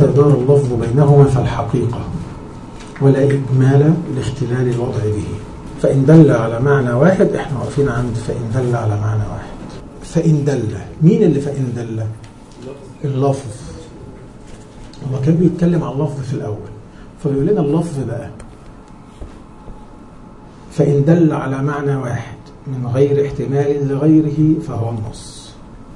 متى دار اللفظ بينهما فالحقيقة ولا إجمال لاختلال الوضع به فإن دل على معنى واحد احنا واقفين عند فإن دل على معنى واحد فإن دل مين اللي فإن دل اللفظ هو كان بيتكلم عن اللفظ في الأول فبيقول لنا اللفظ بقى فإن دل على معنى واحد من غير احتمال لغيره فهو النص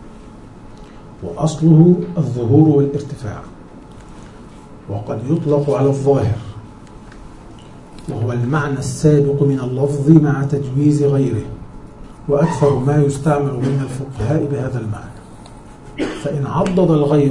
وأصله الظهور والارتفاع وقد يطلق على الظاهر وهو المعنى السابق من اللفظ مع تجويز غيره وأكثر ما يستعمل من الفقهاء بهذا المعنى فإن عضد الغير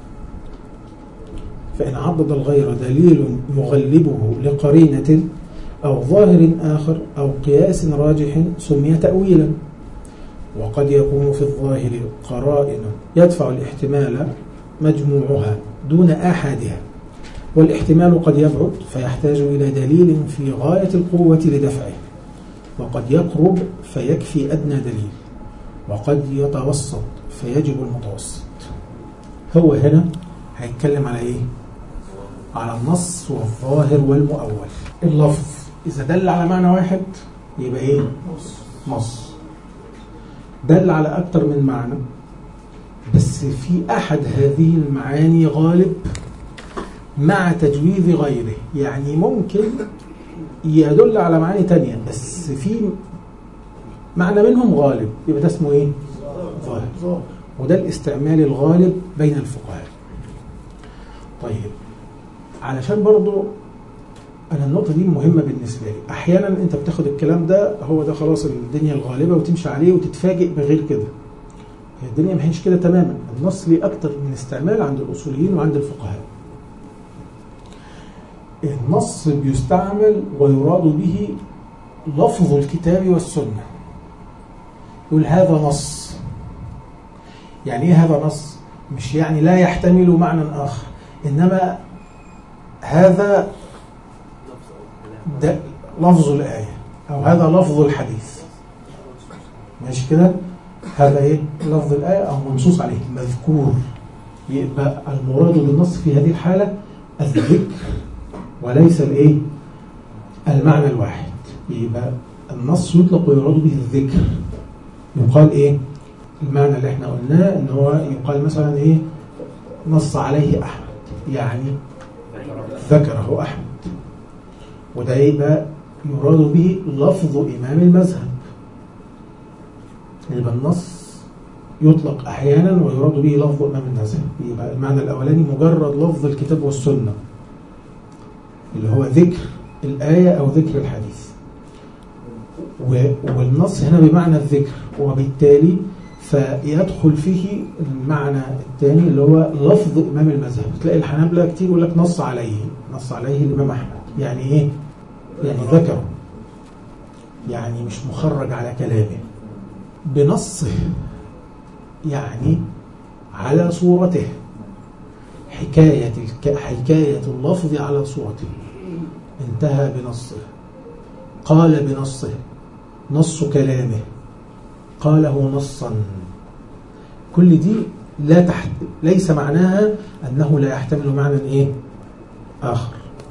فإن عضد الغير دليل يغلبه لقرينة أو ظاهر آخر أو قياس راجح سمي تأويلا وقد يكون في الظاهر قرائن يدفع الاحتمال مجموعها دون آحادها والاحتمال قد يبعد فيحتاج إلى دليل في غاية القوة لدفعه وقد يقرب فيكفي أدنى دليل وقد يتوسط فيجب المتوسط هو هنا هيتكلم على ايه على النص والظاهر والمؤول اللفظ إذا دل على معنى واحد يبقى ايه نص دل على أكتر من معنى بس في أحد هذه المعاني غالب مع تجويز غيره يعني ممكن يدل على معاني تانية بس في معنى منهم غالب يبقى ده اسمه ايه ظاهر وده الاستعمال الغالب بين الفقهاء طيب علشان برضو انا النقطه دي مهمه بالنسبه لي احيانا انت بتاخد الكلام ده هو ده خلاص الدنيا الغالبه وتمشي عليه وتتفاجئ بغير كده هي الدنيا ما هيش كده تماما النص ليه اكتر من استعمال عند الاصوليين وعند الفقهاء النص بيستعمل ويراد به لفظ الكتاب والسنه يقول هذا نص يعني ايه هذا نص مش يعني لا يحتمل معنى اخر انما هذا ده لفظ الآية أو هذا لفظ الحديث ماشي كده هذا إيه لفظ الآية أو منصوص عليه مذكور يبقى المراد بالنص في هذه الحالة الذكر وليس الإيه المعنى الواحد يبقى النص يطلق ويراد به الذكر يقال إيه المعنى اللي احنا قلناه ان هو يقال مثلا ايه نص عليه احمد يعني ذكره احمد وده يبقى يراد به لفظ إمام المذهب يبقى النص يطلق أحيانا ويراد به لفظ إمام المذهب يبقى المعنى الأولاني مجرد لفظ الكتاب والسنة اللي هو ذكر الآية أو ذكر الحديث والنص هنا بمعنى الذكر وبالتالي فيدخل فيه المعنى الثاني اللي هو لفظ إمام المذهب تلاقي الحنابلة كتير يقول لك نص عليه نص عليه الإمام أحمد يعني إيه؟ يعني ذكره يعني مش مخرج على كلامه بنصه يعني على صورته حكاية حكاية اللفظ على صورته انتهى بنصه قال بنصه نص كلامه قاله نصا كل دي لا تحت ليس معناها أنه لا يحتمل معنى إيه آخر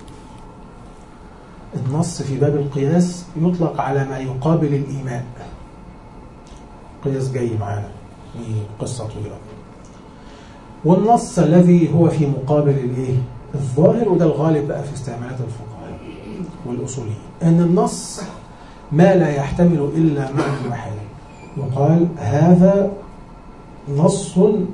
النص في باب القياس يطلق على ما يقابل الإيمان قياس جاي معانا في قصة طويلة والنص الذي هو في مقابل الايه الظاهر وده الغالب بقى في استعمالات الفقهاء والأصوليين أن النص ما لا يحتمل إلا معنى واحد يقال هذا نص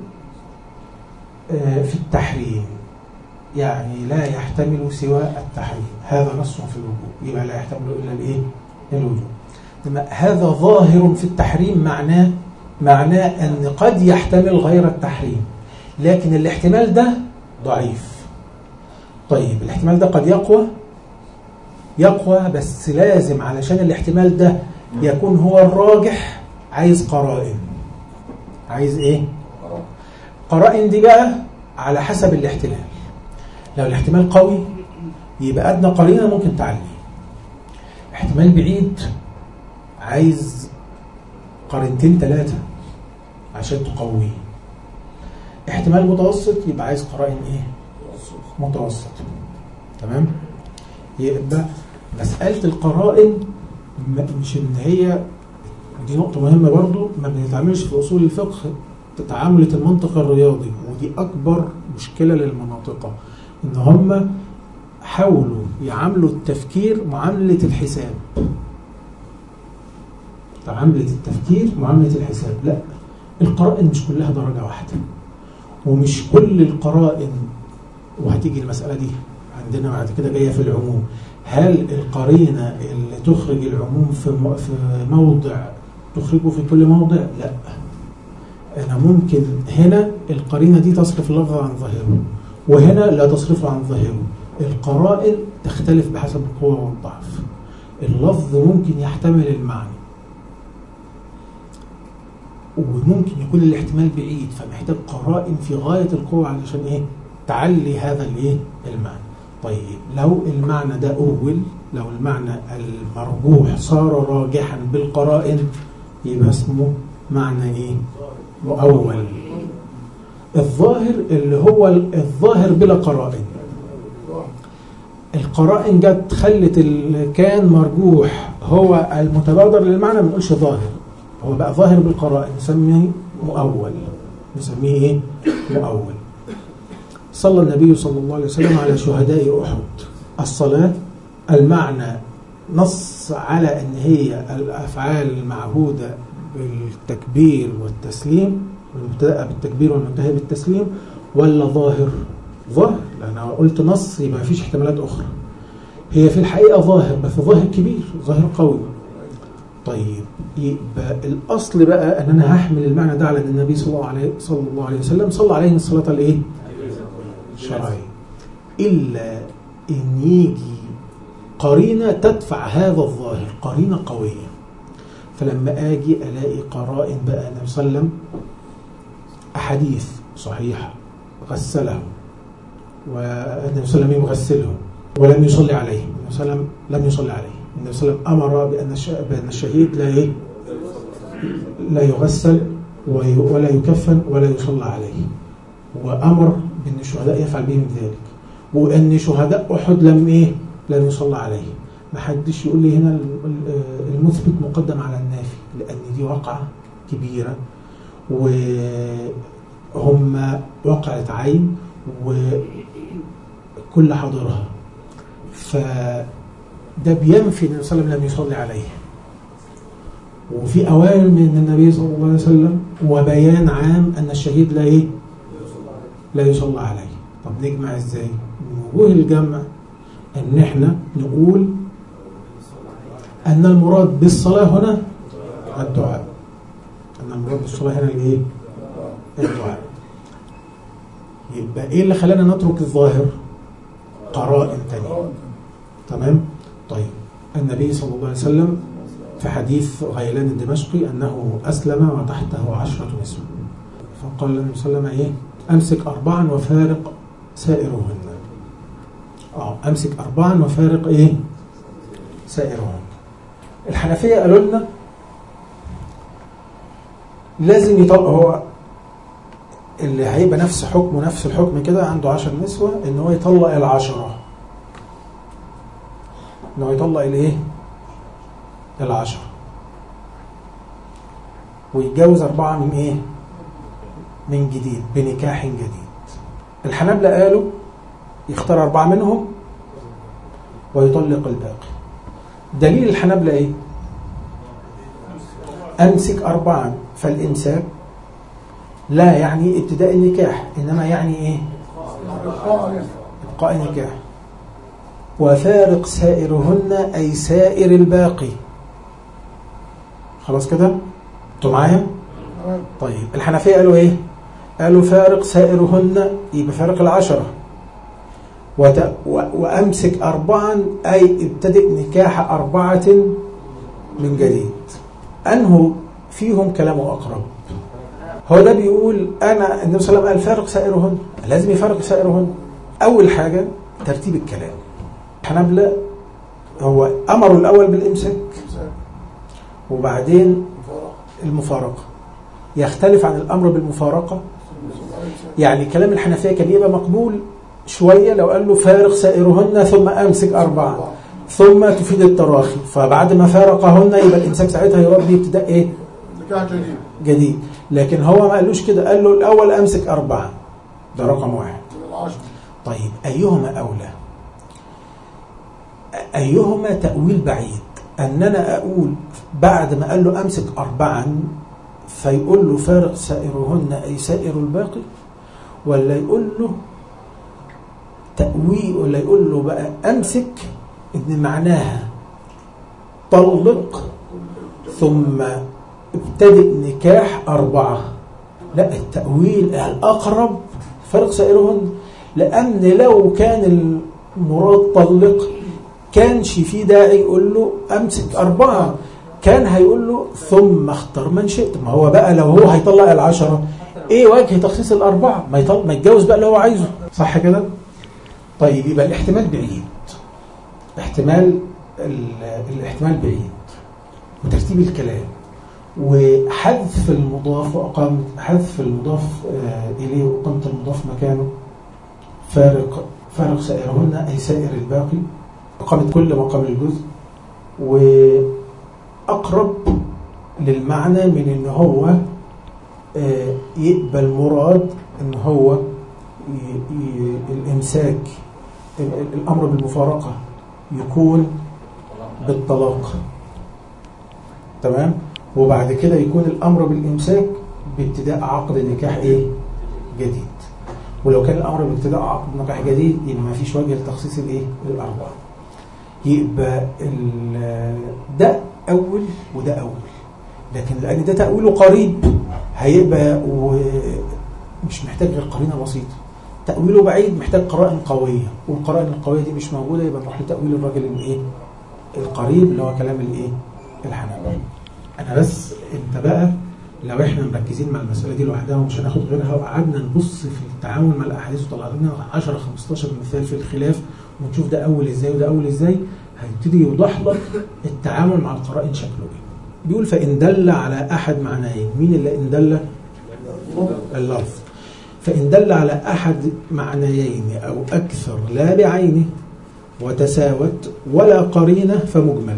في التحريم يعني لا يحتمل سوى التحريم هذا نص في الوجوب يبقى لا يحتمل إلا الإيه؟ الوجوب لما هذا ظاهر في التحريم معناه معناه أن قد يحتمل غير التحريم لكن الاحتمال ده ضعيف طيب الاحتمال ده قد يقوى يقوى بس لازم علشان الاحتمال ده يكون هو الراجح عايز قرائن عايز ايه قرائن دي بقى على حسب الاحتمال لو الاحتمال قوي يبقى أدنى قرينة ممكن تعلي احتمال بعيد عايز قرينتين ثلاثة عشان تقويه احتمال متوسط يبقى عايز قرائن ايه متوسط تمام يبقى مسألة القرائن مش ان هي دي نقطة مهمة برضو ما بنتعاملش في أصول الفقه تعاملة المنطق الرياضي ودي أكبر مشكلة للمناطق إن هم حاولوا يعاملوا التفكير معاملة الحساب معاملة التفكير معاملة الحساب لا القرائن مش كلها درجة واحدة ومش كل القرائن وهتيجي المسألة دي عندنا بعد كده جاية في العموم هل القرينة اللي تخرج العموم في في موضع تخرجه في كل موضع؟ لا أنا ممكن هنا القرينة دي تصرف اللفظ عن ظاهره وهنا لا تصرفه عن ظاهره القرائن تختلف بحسب القوة والضعف اللفظ ممكن يحتمل المعنى وممكن يكون الاحتمال بعيد فمحتاج قرائن في غاية القوة علشان ايه تعلي هذا الايه المعنى طيب لو المعنى ده أول لو المعنى المرجوح صار راجحا بالقرائن يبقى اسمه معنى ايه مؤول الظاهر اللي هو الظاهر بلا قرائن القرائن جت خلت اللي كان مرجوح هو المتبادر للمعنى ما نقولش ظاهر هو بقى ظاهر بالقرائن نسميه مؤول نسميه ايه مؤول صلى النبي صلى الله عليه وسلم على شهداء أحد الصلاة المعنى نص على أن هي الأفعال المعهودة بالتكبير والتسليم المبتدأ بالتكبير والمنتهى بالتسليم ولا ظاهر ظاهر لأن أنا قلت نص يبقى مفيش احتمالات أخرى هي في الحقيقة ظاهر بس ظاهر كبير ظاهر قوي طيب يبقى الأصل بقى أن أنا هحمل المعنى ده على أن النبي صلى الله عليه, صلى الله عليه وسلم صلى عليه الصلاة الإيه؟ الشرعية إلا أن يجي قرينة تدفع هذا الظاهر قرينة قوية فلما أجي ألاقي قرائن بقى النبي صلى الله عليه وسلم أحاديث صحيحة غسله والنبي صلى الله عليه وسلم يغسلهم ولم يصلي عليه النبي صلى الله عليه وسلم لم يصلي عليه النبي صلى الله عليه وسلم أمر بأن بأن الشهيد لا إيه؟ لا يغسل ولا يكفن ولا يصلى عليه وأمر بأن الشهداء يفعل بهم ذلك وأن شهداء أحد لم إيه؟ لم يصلى عليه ما حدش يقول لي هنا المثبت مقدم على النافي لأن دي واقعة كبيرة وهم وقعت عين وكل حاضرها فده بينفي ان النبي صلى الله عليه وسلم لم يصلي عليه وفي اوامر من النبي صلى الله عليه وسلم وبيان عام ان الشهيد لا ايه لا يصلى عليه طب نجمع ازاي من وجوه الجمع ان احنا نقول ان المراد بالصلاه هنا الدعاء ان المراد بالصلاه هنا الايه الدعاء يبقى ايه اللي خلانا نترك الظاهر قرائن تانية تمام طيب النبي صلى الله عليه وسلم في حديث غيلان الدمشقي انه اسلم وتحته عشرة نسوة فقال النبي صلى الله عليه وسلم ايه امسك اربعا وفارق سائرهن اه امسك اربعا وفارق ايه سائرهن الحنفيه قالوا لنا لازم يطلق هو اللي هيبقى نفس حكمه نفس الحكم كده عنده عشر نسوة ان هو يطلق العشرة ان هو يطلق الايه العشرة ويتجوز أربعة من ايه من جديد بنكاح جديد الحنابلة قالوا يختار أربعة منهم ويطلق الباقي دليل الحنابلة ايه أمسك أربعا فالإمساك لا يعني ابتداء النكاح إنما يعني إيه إبقاء النكاح وفارق سائرهن أي سائر الباقي خلاص كده انتوا معايا طيب الحنفية قالوا إيه قالوا فارق سائرهن يبقى فارق العشرة وت... و... وأمسك أربعا أي ابتدئ نكاح أربعة من جديد أنه فيهم كلامه أقرب هو ده بيقول أنا النبي صلى الله عليه وسلم قال فارق سائرهن لازم يفارق سائرهن أول حاجة ترتيب الكلام الحنابلة هو أمروا الأول بالإمساك وبعدين المفارقة يختلف عن الأمر بالمفارقة يعني كلام الحنفية كان يبقى مقبول شوية لو قال له فارق سائرهن ثم أمسك أربعة ثم تفيد التراخي فبعد ما فارقهن يبقى الإمساك ساعتها يؤدي ابتداء إيه؟ نكاح جديد جديد لكن هو ما قالوش كده قال له الأول أمسك أربعة ده رقم واحد العشر طيب أيهما أولى أيهما تأويل بعيد أن أنا أقول بعد ما قال له أمسك أربعا فيقول له فارق سائرهن أي سائر الباقي ولا يقول له تأويل ولا يقول له بقى أمسك إن معناها طلق ثم ابتدئ نكاح أربعة لا التأويل الأقرب فرق سائرهن لأن لو كان المراد طلق كانش في داعي يقول له أمسك أربعة كان هيقول له ثم اختر من شئت ما هو بقى لو هو هيطلق العشرة ايه وجه تخصيص الأربعة ما, يطلق ما يتجوز بقى اللي هو عايزه صح كده طيب يبقى الاحتمال بعيد احتمال ال- الاحتمال بعيد وترتيب الكلام وحذف المضاف وأقامة حذف المضاف آه، إليه وإقامة المضاف مكانه فارق فارق سائرهن أي سائر الباقي إقامة كل مقام الجزء وأقرب للمعنى من إن هو آه، يقبل مراد إن هو ي- ي- الإمساك ال- ال- الأمر بالمفارقة يكون بالطلاق تمام وبعد كده يكون الأمر بالإمساك بابتداء عقد نكاح إيه جديد ولو كان الأمر بابتداء عقد نكاح جديد يبقى ما فيش وجه لتخصيص الإيه الأربعة يبقى ال- ده أول وده أول لكن لأن ده تأويله قريب هيبقى ومش محتاج غير قرينة بسيطة تأويله بعيد محتاج قرائن قوية والقرائن القوية دي مش موجودة يبقى نروح لتأويل الراجل الإيه القريب اللي هو كلام الإيه الحنابلة أنا بس أنت بقى لو احنا مركزين مع المسألة دي لوحدها ومش هناخد غيرها وقعدنا نبص في التعامل مع الأحاديث وطلع لنا 10 15 مثال في الخلاف ونشوف ده أول إزاي وده أول إزاي هيبتدي يوضح لك التعامل مع القرائن شكله إيه بيقول فإن دل على أحد معنيين مين اللي إن دل اللفظ فإن دل على أحد معنيين أو أكثر لا بعينه وتساوت ولا قرينة فمجمل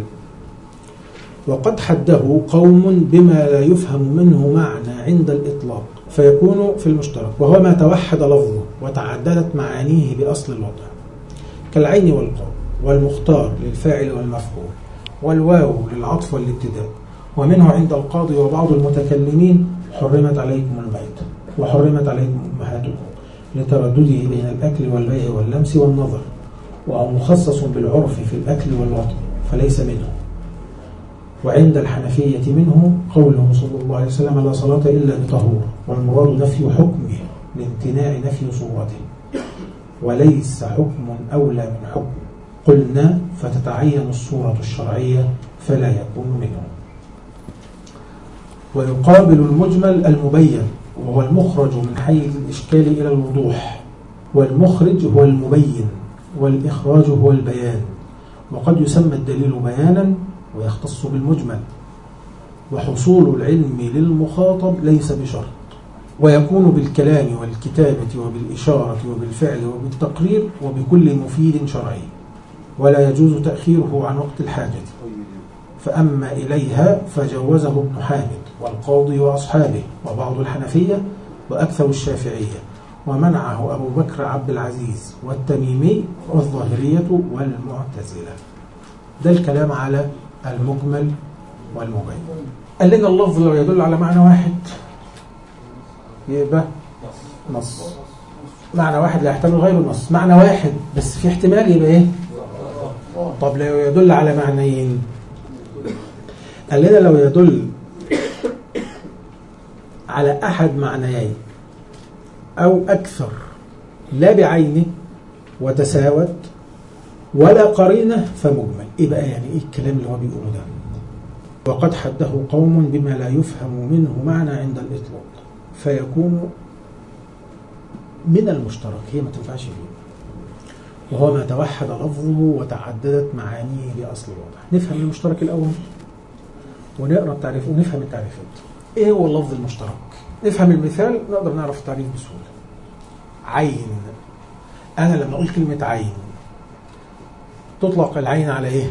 وقد حده قوم بما لا يفهم منه معنى عند الإطلاق فيكون في المشترك وهو ما توحد لفظه وتعددت معانيه بأصل الوضع كالعين والقول والمختار للفاعل والمفعول والواو للعطف والابتداء ومنه عند القاضي وبعض المتكلمين حرمت عليكم الميت وحرمت عليكم أمهاتكم لتردده بين الأكل والبيع واللمس والنظر وهو مخصص بالعرف في الأكل والوطن فليس منه وعند الحنفية منه قوله صلى الله عليه وسلم لا صلاة إلا بطهور والمراد نفي حكمه لامتناع نفي صورته وليس حكم أولى من حكم قلنا فتتعين الصورة الشرعية فلا يكون منه ويقابل المجمل المبين وهو المخرج من حيز الإشكال إلى الوضوح والمخرج هو المبين والإخراج هو البيان وقد يسمى الدليل بيانا ويختص بالمجمل وحصول العلم للمخاطب ليس بشرط ويكون بالكلام والكتابة وبالإشارة وبالفعل وبالتقرير وبكل مفيد شرعي ولا يجوز تأخيره عن وقت الحاجة فأما إليها فجوزه ابن حامد والقاضي وأصحابه وبعض الحنفية وأكثر الشافعية ومنعه أبو بكر عبد العزيز والتميمي والظاهرية والمعتزلة ده الكلام على المجمل والمبين قال لنا اللفظ لو يدل على معنى واحد يبقى نص معنى واحد لا يحتمل غير النص معنى واحد بس في احتمال يبقى ايه طب لو يدل على معنيين قال لنا لو يدل على أحد معنيين أو أكثر لا بعينه وتساوت ولا قرينة فمجمل إيه بقى يعني إيه الكلام اللي هو بيقوله ده وقد حده قوم بما لا يفهم منه معنى عند الإطلاق فيكون من المشترك هي ما تنفعش فيه وهو ما توحد لفظه وتعددت معانيه بأصل الوضع نفهم المشترك الأول ونقرأ التعريف ونفهم التعريفات إيه هو اللفظ المشترك نفهم المثال نقدر نعرف التعريف بسهولة عين أنا لما أقول كلمة عين تطلق العين على إيه؟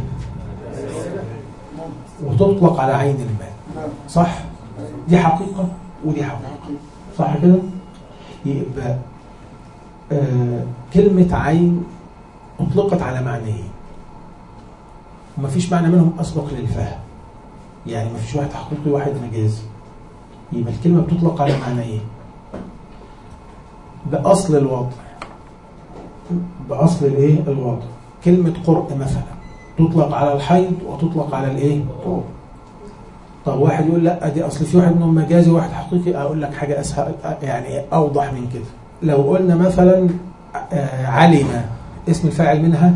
وتطلق على عين الماء صح؟ دي حقيقة ودي حقيقة صح كده؟ يبقى آه كلمة عين أطلقت على معنيين ومفيش معنى منهم أسبق للفهم يعني مفيش واحد حقيقي وواحد مجازي يبقى الكلمة بتطلق على معنيين بأصل الوضع بأصل الايه الوضع كلمة قرء مثلا تطلق على الحيض وتطلق على الايه طب واحد يقول لا دي اصل في واحد منهم مجازي وواحد حقيقي اقول لك حاجة اسهل يعني اوضح من كده لو قلنا مثلا آه، علم اسم الفاعل منها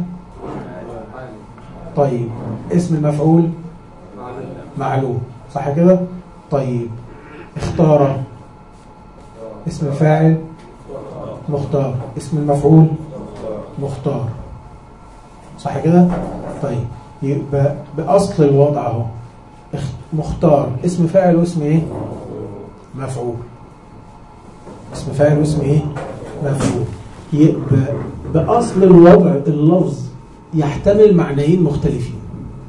طيب اسم المفعول معلوم صح كده طيب اختار اسم الفاعل مختار اسم المفعول مختار صح كده طيب يبقى باصل الوضع اهو اخ- مختار اسم فاعل واسم ايه مفعول اسم فاعل واسم ايه مفعول يبقى باصل الوضع اللفظ يحتمل معنيين مختلفين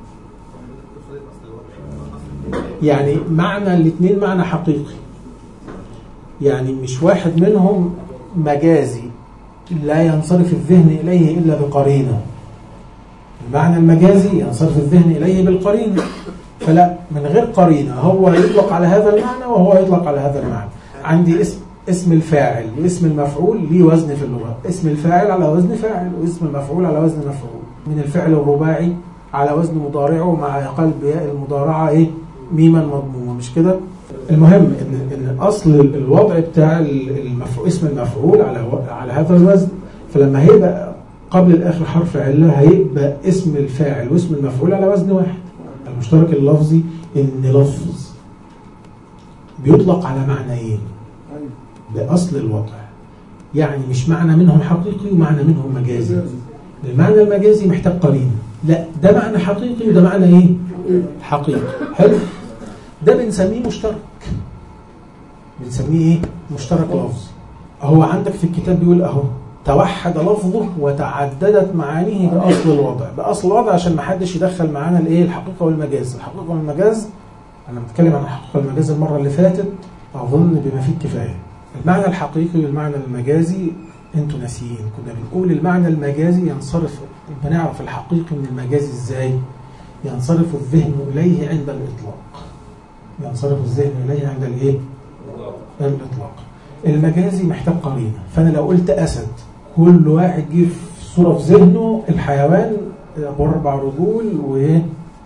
يعني معنى الاثنين معنى حقيقي يعني مش واحد منهم مجازي لا ينصرف الذهن إليه إلا بقرينة المعنى المجازي ينصرف الذهن إليه بالقرينة فلا من غير قرينة هو يطلق على هذا المعنى وهو يطلق على هذا المعنى عندي اسم اسم الفاعل واسم المفعول ليه وزن في اللغة اسم الفاعل على وزن فاعل واسم المفعول على وزن مفعول من الفعل الرباعي على وزن مضارعه مع قلب ياء المضارعة ايه ميما مضمومة مش كده المهم ان ان اصل الوضع بتاع المفعول اسم المفعول على و- على هذا الوزن فلما هيبقى قبل الاخر حرف عله هيبقى اسم الفاعل واسم المفعول على وزن واحد المشترك اللفظي ان لفظ بيطلق على معنيين باصل الوضع يعني مش معنى منهم حقيقي ومعنى منهم مجازي المعنى المجازي محتاج قرينه لا ده معنى حقيقي وده معنى ايه حقيقي حلو ده بنسميه مشترك بنسميه ايه مشترك لفظي هو عندك في الكتاب بيقول اهو توحد لفظه وتعددت معانيه باصل الوضع باصل الوضع عشان ما حدش يدخل معانا الايه الحقيقه والمجاز الحقيقه والمجاز انا بتكلم عن الحقيقه والمجاز المره اللي فاتت اظن بما فيه الكفايه المعنى الحقيقي والمعنى المجازي انتوا ناسيين كنا بنقول المعنى المجازي ينصرف بنعرف الحقيقي من المجازي ازاي ينصرف الذهن اليه عند الاطلاق ينصرف الذهن اليه عند الايه الاطلاق المجازي محتاج قرينه فانا لو قلت اسد كل واحد جه في صوره في ذهنه الحيوان ابو اربع رجول وايه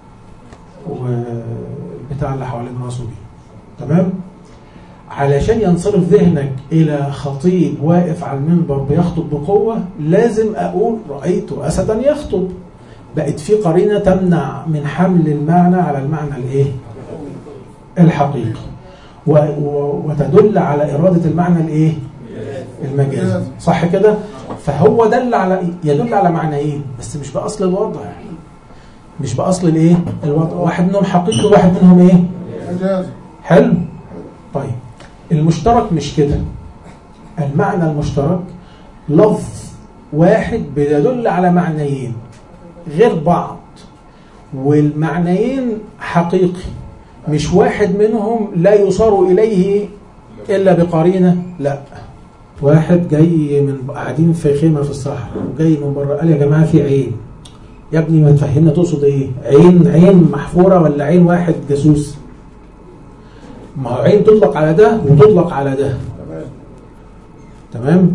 والبتاع اللي حوالين راسه دي تمام علشان ينصرف ذهنك الى خطيب واقف على المنبر بيخطب بقوه لازم اقول رايت اسدا يخطب بقت في قرينه تمنع من حمل المعنى على المعنى الايه الحقيقي و و وتدل على اراده المعنى الايه المجازي صح كده فهو دل على يدل على معنيين بس مش باصل الوضع مش باصل الايه الوضع واحد منهم حقيقي وواحد منهم ايه مجاز حلو طيب المشترك مش كده المعنى المشترك لفظ واحد بيدل على معنيين غير بعض والمعنيين حقيقي مش واحد منهم لا يصار إليه إلا بقرينة لا واحد جاي من قاعدين في خيمة في الصحراء وجاي من بره قال يا جماعة في عين يا ابني ما تفهمنا تقصد ايه عين عين محفورة ولا عين واحد جاسوس ما هو عين تطلق على ده وتطلق على ده تمام تمام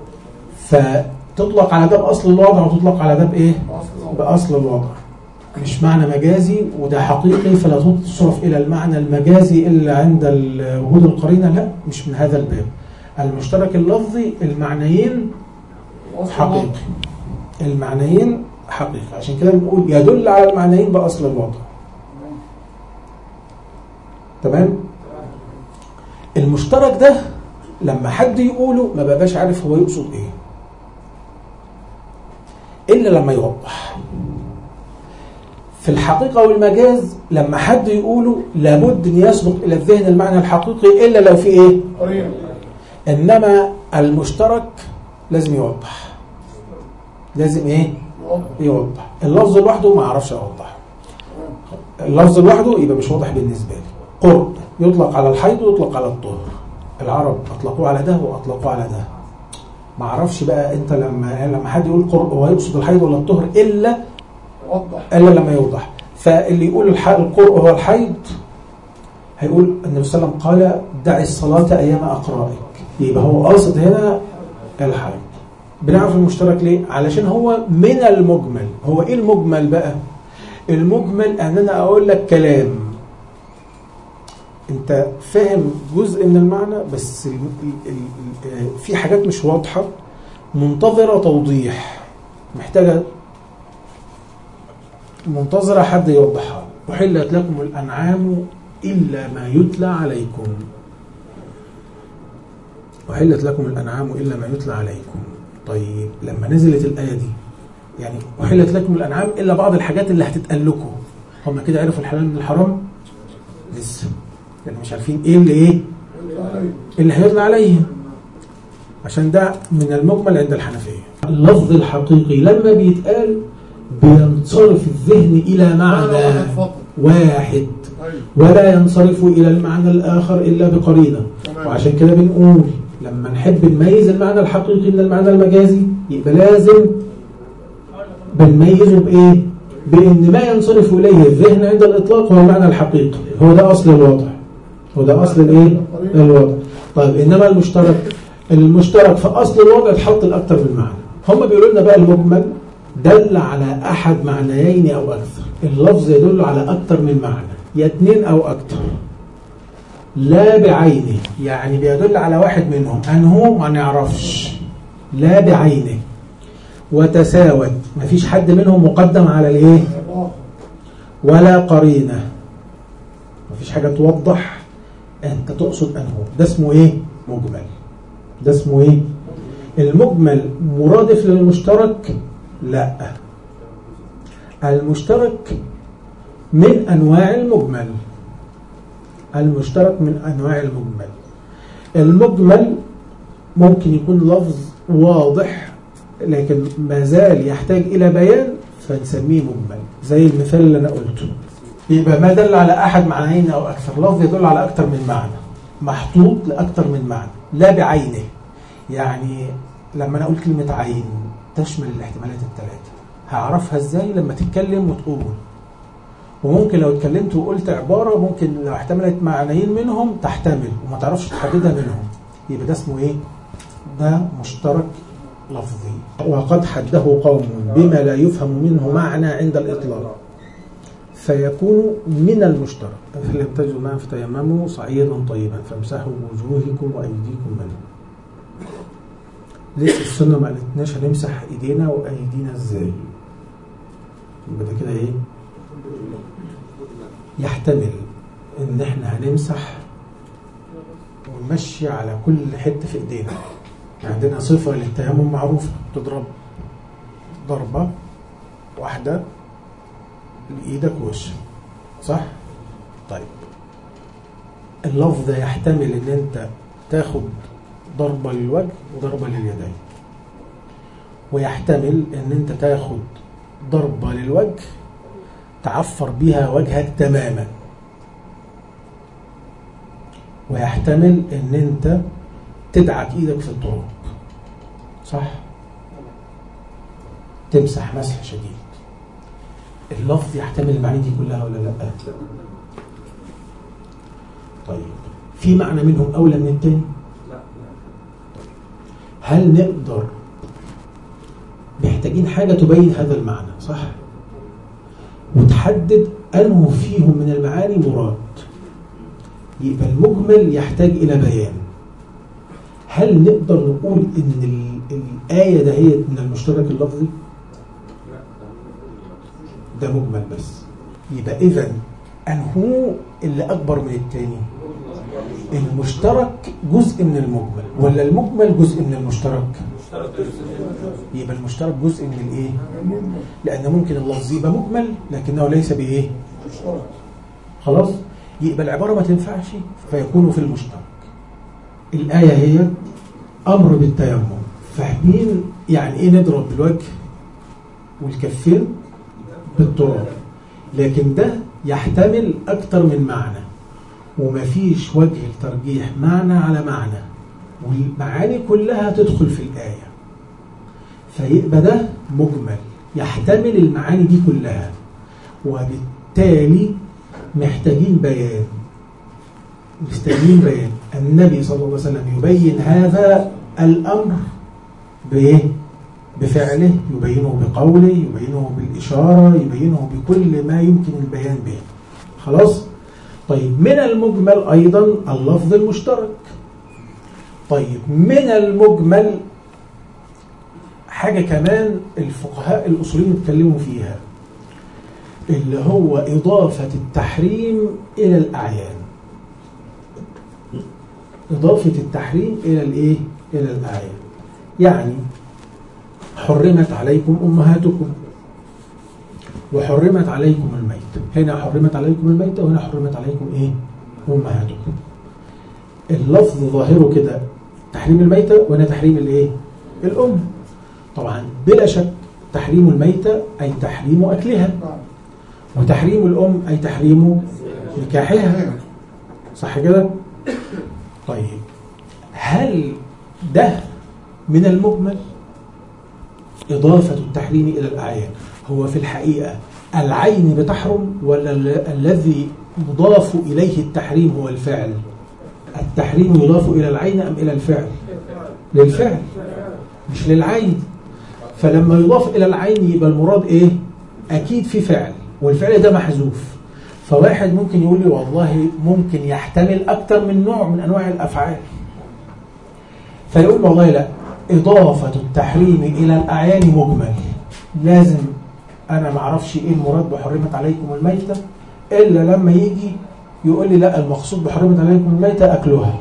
فتطلق على ده باصل الوضع وتطلق على ده بايه أصل باصل الوضع مش معنى مجازي وده حقيقي فلا تصرف الى المعنى المجازي الا عند ال- وجود القرينه لا مش من هذا الباب المشترك اللفظي المعنيين أصل حقيقي المعنيين حقيقي عشان كده بنقول يدل على المعنيين باصل الوضع تمام المشترك ده لما حد يقوله ما بقاش عارف هو يقصد ايه الا لما يوضح في الحقيقة والمجاز لما حد يقوله لابد ان يسبق الى الذهن المعنى الحقيقي الا لو في ايه قريب انما المشترك لازم يوضح لازم ايه يوضح اللفظ لوحده ما اعرفش اوضحه اللفظ لوحده يبقى مش واضح بالنسبه لي قرء يطلق على الحيض ويطلق على الطهر العرب اطلقوه على ده واطلقوه على ده ما اعرفش بقى انت لما لما حد يقول قرء هو يقصد الحيض ولا الطهر الا وضح الا لما يوضح فاللي يقول الح- القرء هو الحيض هيقول النبي صلى الله عليه وسلم قال دع الصلاة أيام أقرائك يبقى هو قاصد هنا الحيض بنعرف المشترك ليه؟ علشان هو من المجمل هو إيه المجمل بقى؟ المجمل أن أنا أقول لك كلام أنت فاهم جزء من المعنى بس ال ال ال في حاجات مش واضحة منتظرة توضيح محتاجة منتظرة حد يوضحها أحلت لكم الأنعام إلا ما يتلى عليكم أحلت لكم الأنعام إلا ما يتلى عليكم طيب لما نزلت الآية دي يعني أحلت لكم الأنعام إلا بعض الحاجات اللي هتتقال لكم هم كده عرفوا الحلال من الحرام لسه يعني مش عارفين إيه اللي إيه اللي هيطلع عليهم عشان ده من المجمل عند الحنفية اللفظ الحقيقي لما بيتقال بينصرف الذهن إلى معنى اتفضل واحد ايوه ولا ينصرف إلى المعنى الآخر إلا بقرينة تمام. وعشان كده بنقول لما نحب نميز المعنى الحقيقي من المعنى المجازي يبقى لازم بنميزه بإيه؟ بإن ما ينصرف إليه الذهن عند الإطلاق هو المعنى الحقيقي هو ده أصل الوضع هو ده أصل الإيه؟ الوضع طيب إنما المشترك المشترك في أصل الوضع اتحط الأكثر من معنى هم بيقولوا لنا بقى المجمل دل على أحد معنيين أو أكثر اللفظ يدل على أكثر من معنى يا اتنين أو أكثر لا بعينه يعني بيدل على واحد منهم أنه ما نعرفش لا بعينه وتساوت مفيش حد منهم مقدم على الايه الله ولا قرينة مفيش حاجة توضح انت تقصد انه ده اسمه ايه مجمل ده اسمه ايه المجمل مرادف للمشترك لا المشترك من انواع المجمل المشترك من انواع المجمل المجمل ممكن يكون لفظ واضح لكن ما زال يحتاج الى بيان فنسميه مجمل زي المثال اللي انا قلته يبقى ما دل على احد معنيين او اكثر لفظ يدل على اكثر من معنى محطوط لاكثر من معنى لا بعينه يعني لما انا اقول كلمه عين تشمل الاحتمالات الثلاثه هعرفها ازاي لما تتكلم وتقول وممكن لو اتكلمت وقلت عباره ممكن لو احتملت معنيين منهم تحتمل وما تعرفش تحددها منهم يبقى ده اسمه ايه ده مشترك لفظي وقد حده قوم بما لا يفهم منه معنى عند الإطلاق فيكون من المشترك فلم تجدوا ماء فتيمموا صعيدا طيبا فامسحوا بوجوهكم وأيديكم منه لسه السنة ما قالتناش هنمسح ايدينا وايدينا ازاي يبقى ده كده ايه يحتمل ان احنا هنمسح ونمشي على كل حته في ايدينا عندنا صفه للتيمم معروفه تضرب ضربه واحده لايدك ووشك صح طيب اللفظ ده يحتمل ان انت تاخد ضربه للوجه وضربه لليدين ويحتمل ان انت تاخد ضربه للوجه تعفر بها وجهك تماما ويحتمل ان انت تدعك ايدك في التراب صح تمسح مسح شديد اللفظ يحتمل المعاني دي كلها ولا لا طيب في معنى منهم اولى من التاني هل نقدر محتاجين حاجه تبين هذا المعنى صح وتحدد انه فيهم من المعاني مراد يبقى المجمل يحتاج الى بيان هل نقدر نقول ان ال- الايه دهيت من المشترك اللفظي ده مجمل بس يبقى اذا انه اللي اكبر من التاني المشترك جزء من المجمل ولا المجمل جزء من المشترك يبقى المشترك جزء من الايه لان ممكن اللفظ يبقى مجمل لكنه ليس بايه مشترك خلاص يبقى العبارة ما تنفعش فيكون في المشترك الآية هي أمر بالتيمم فاهمين يعني إيه نضرب بالوجه والكفين بالتراب لكن ده يحتمل أكتر من معنى ومفيش وجه الترجيح معنى على معنى والمعاني كلها تدخل في الآية فيبقى ده مجمل يحتمل المعاني دي كلها وبالتالي محتاجين بيان محتاجين بيان النبي صلى الله عليه وسلم يبين هذا الأمر بإيه؟ بفعله يبينه بقوله يبينه بالإشارة يبينه بكل ما يمكن البيان به خلاص؟ طيب من المجمل أيضا اللفظ المشترك طيب من المجمل حاجة كمان الفقهاء الأصوليين اتكلموا فيها اللي هو إضافة التحريم إلى الأعيان إضافة التحريم إلى الإيه؟ إلى الأعيان يعني حرمت عليكم أمهاتكم وحرمت عليكم الميت هنا حرمت عليكم الميت وهنا حرمت عليكم إيه؟ أمهاتكم اللفظ ظاهره كده تحريم الميتة وهنا تحريم الإيه؟ الأم طبعا بلا شك تحريم الميتة أي تحريم أكلها وتحريم الأم أي تحريم نكاحها صح كده؟ طيب هل ده من المجمل إضافة التحريم إلى الأعيان هو في الحقيقة العين بتحرم ولا ال- الذي يضاف إليه التحريم هو الفعل التحريم يضاف إلى العين أم إلى الفعل للفعل مش للعين فلما يضاف إلى العين يبقى المراد إيه أكيد في فعل والفعل ده محذوف فواحد ممكن يقول لي والله ممكن يحتمل أكتر من نوع من أنواع الأفعال فيقول والله لا إضافة التحريم إلى الأعيان مجمل لازم أنا ما اعرفش إيه المراد بحرمت عليكم الميتة إلا لما يجي يقول لي لا المقصود بحرمت عليكم الميتة أكلها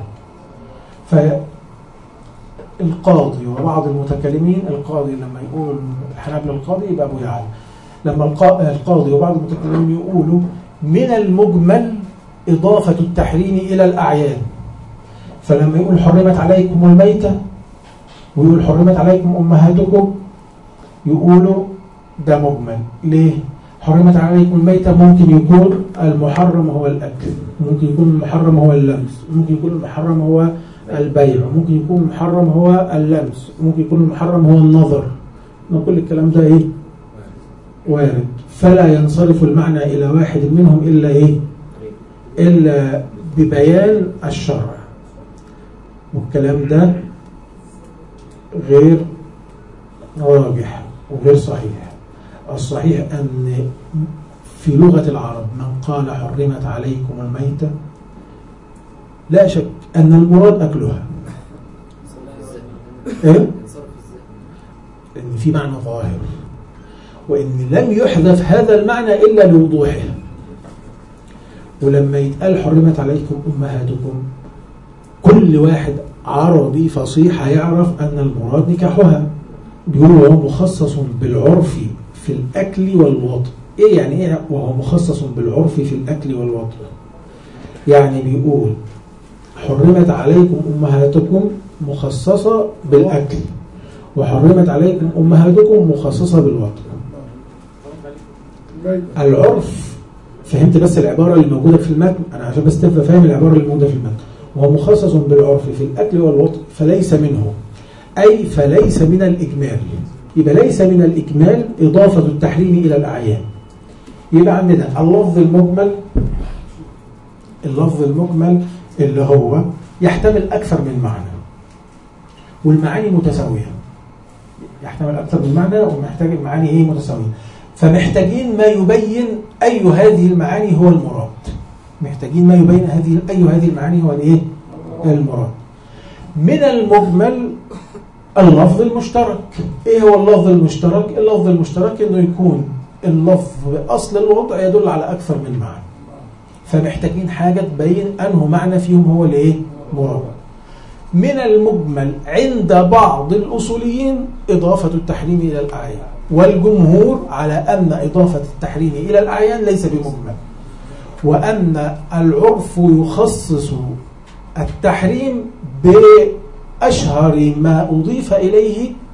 فالقاضي وبعض المتكلمين القاضي لما يقول الحنابلة القاضي يبقى أبو يعلى لما القا- القاضي وبعض المتكلمين يقولوا من المجمل إضافة التحريم إلى الأعيان فلما يقول حرمت عليكم الميتة ويقول حرمت عليكم أمهاتكم يقولوا ده مجمل ليه؟ حرمت عليكم الميتة ممكن يكون المحرم هو الأكل ممكن يكون المحرم هو اللمس ممكن يكون المحرم هو البيع ممكن يكون المحرم هو اللمس ممكن يكون المحرم هو النظر ما كل الكلام ده ايه وارد فلا ينصرف المعنى إلى واحد منهم إلا ايه إلا ببيان الشرع والكلام ده غير راجح وغير صحيح الصحيح أن في لغة العرب من قال حرمت عليكم الميتة لا شك أن المراد أكلها إيه؟ أن في معنى ظاهر وأن لم يحذف هذا المعنى إلا لوضوحه ولما يتقال حرمت عليكم أمهاتكم كل واحد عربي فصيح هيعرف أن المراد نكاحها بيقول وهو مخصص بالعرف في الأكل والوطء إيه يعني إيه وهو مخصص بالعرف في الأكل والوطء يعني بيقول حرمت عليكم أمهاتكم مخصصة بالأكل وحرمت عليكم أمهاتكم مخصصة بالوطء العرف فهمت بس العبارة اللي موجودة في المتن أنا عشان بس تبقى فاهم العبارة اللي موجودة في المتن وهو مخصص بالعرف في الأكل والوطء فليس منه أي فليس من الإجمال يبقى ليس من الإجمال إضافة التحريم إلى الأعيان يبقى عندنا اللفظ المجمل اللفظ المجمل اللي هو يحتمل أكثر من معنى والمعاني متساوية يحتمل أكثر من معنى ومحتاج المعاني إيه متساوية فمحتاجين ما يبين أي هذه المعاني هو المراد محتاجين ما يبين هذه أي هذه المعاني هو الإيه المراد من المجمل اللفظ المشترك ايه هو اللفظ المشترك اللفظ المشترك انه يكون اللفظ باصل الوضع يدل على اكثر من معنى فمحتاجين حاجه تبين انه معنى فيهم هو الايه مراد من المجمل عند بعض الاصوليين اضافه التحريم الى الاعيان والجمهور على ان اضافه التحريم الى الاعيان ليس بمجمل وان العرف يخصص التحريم بأشهر ما أضيف إليه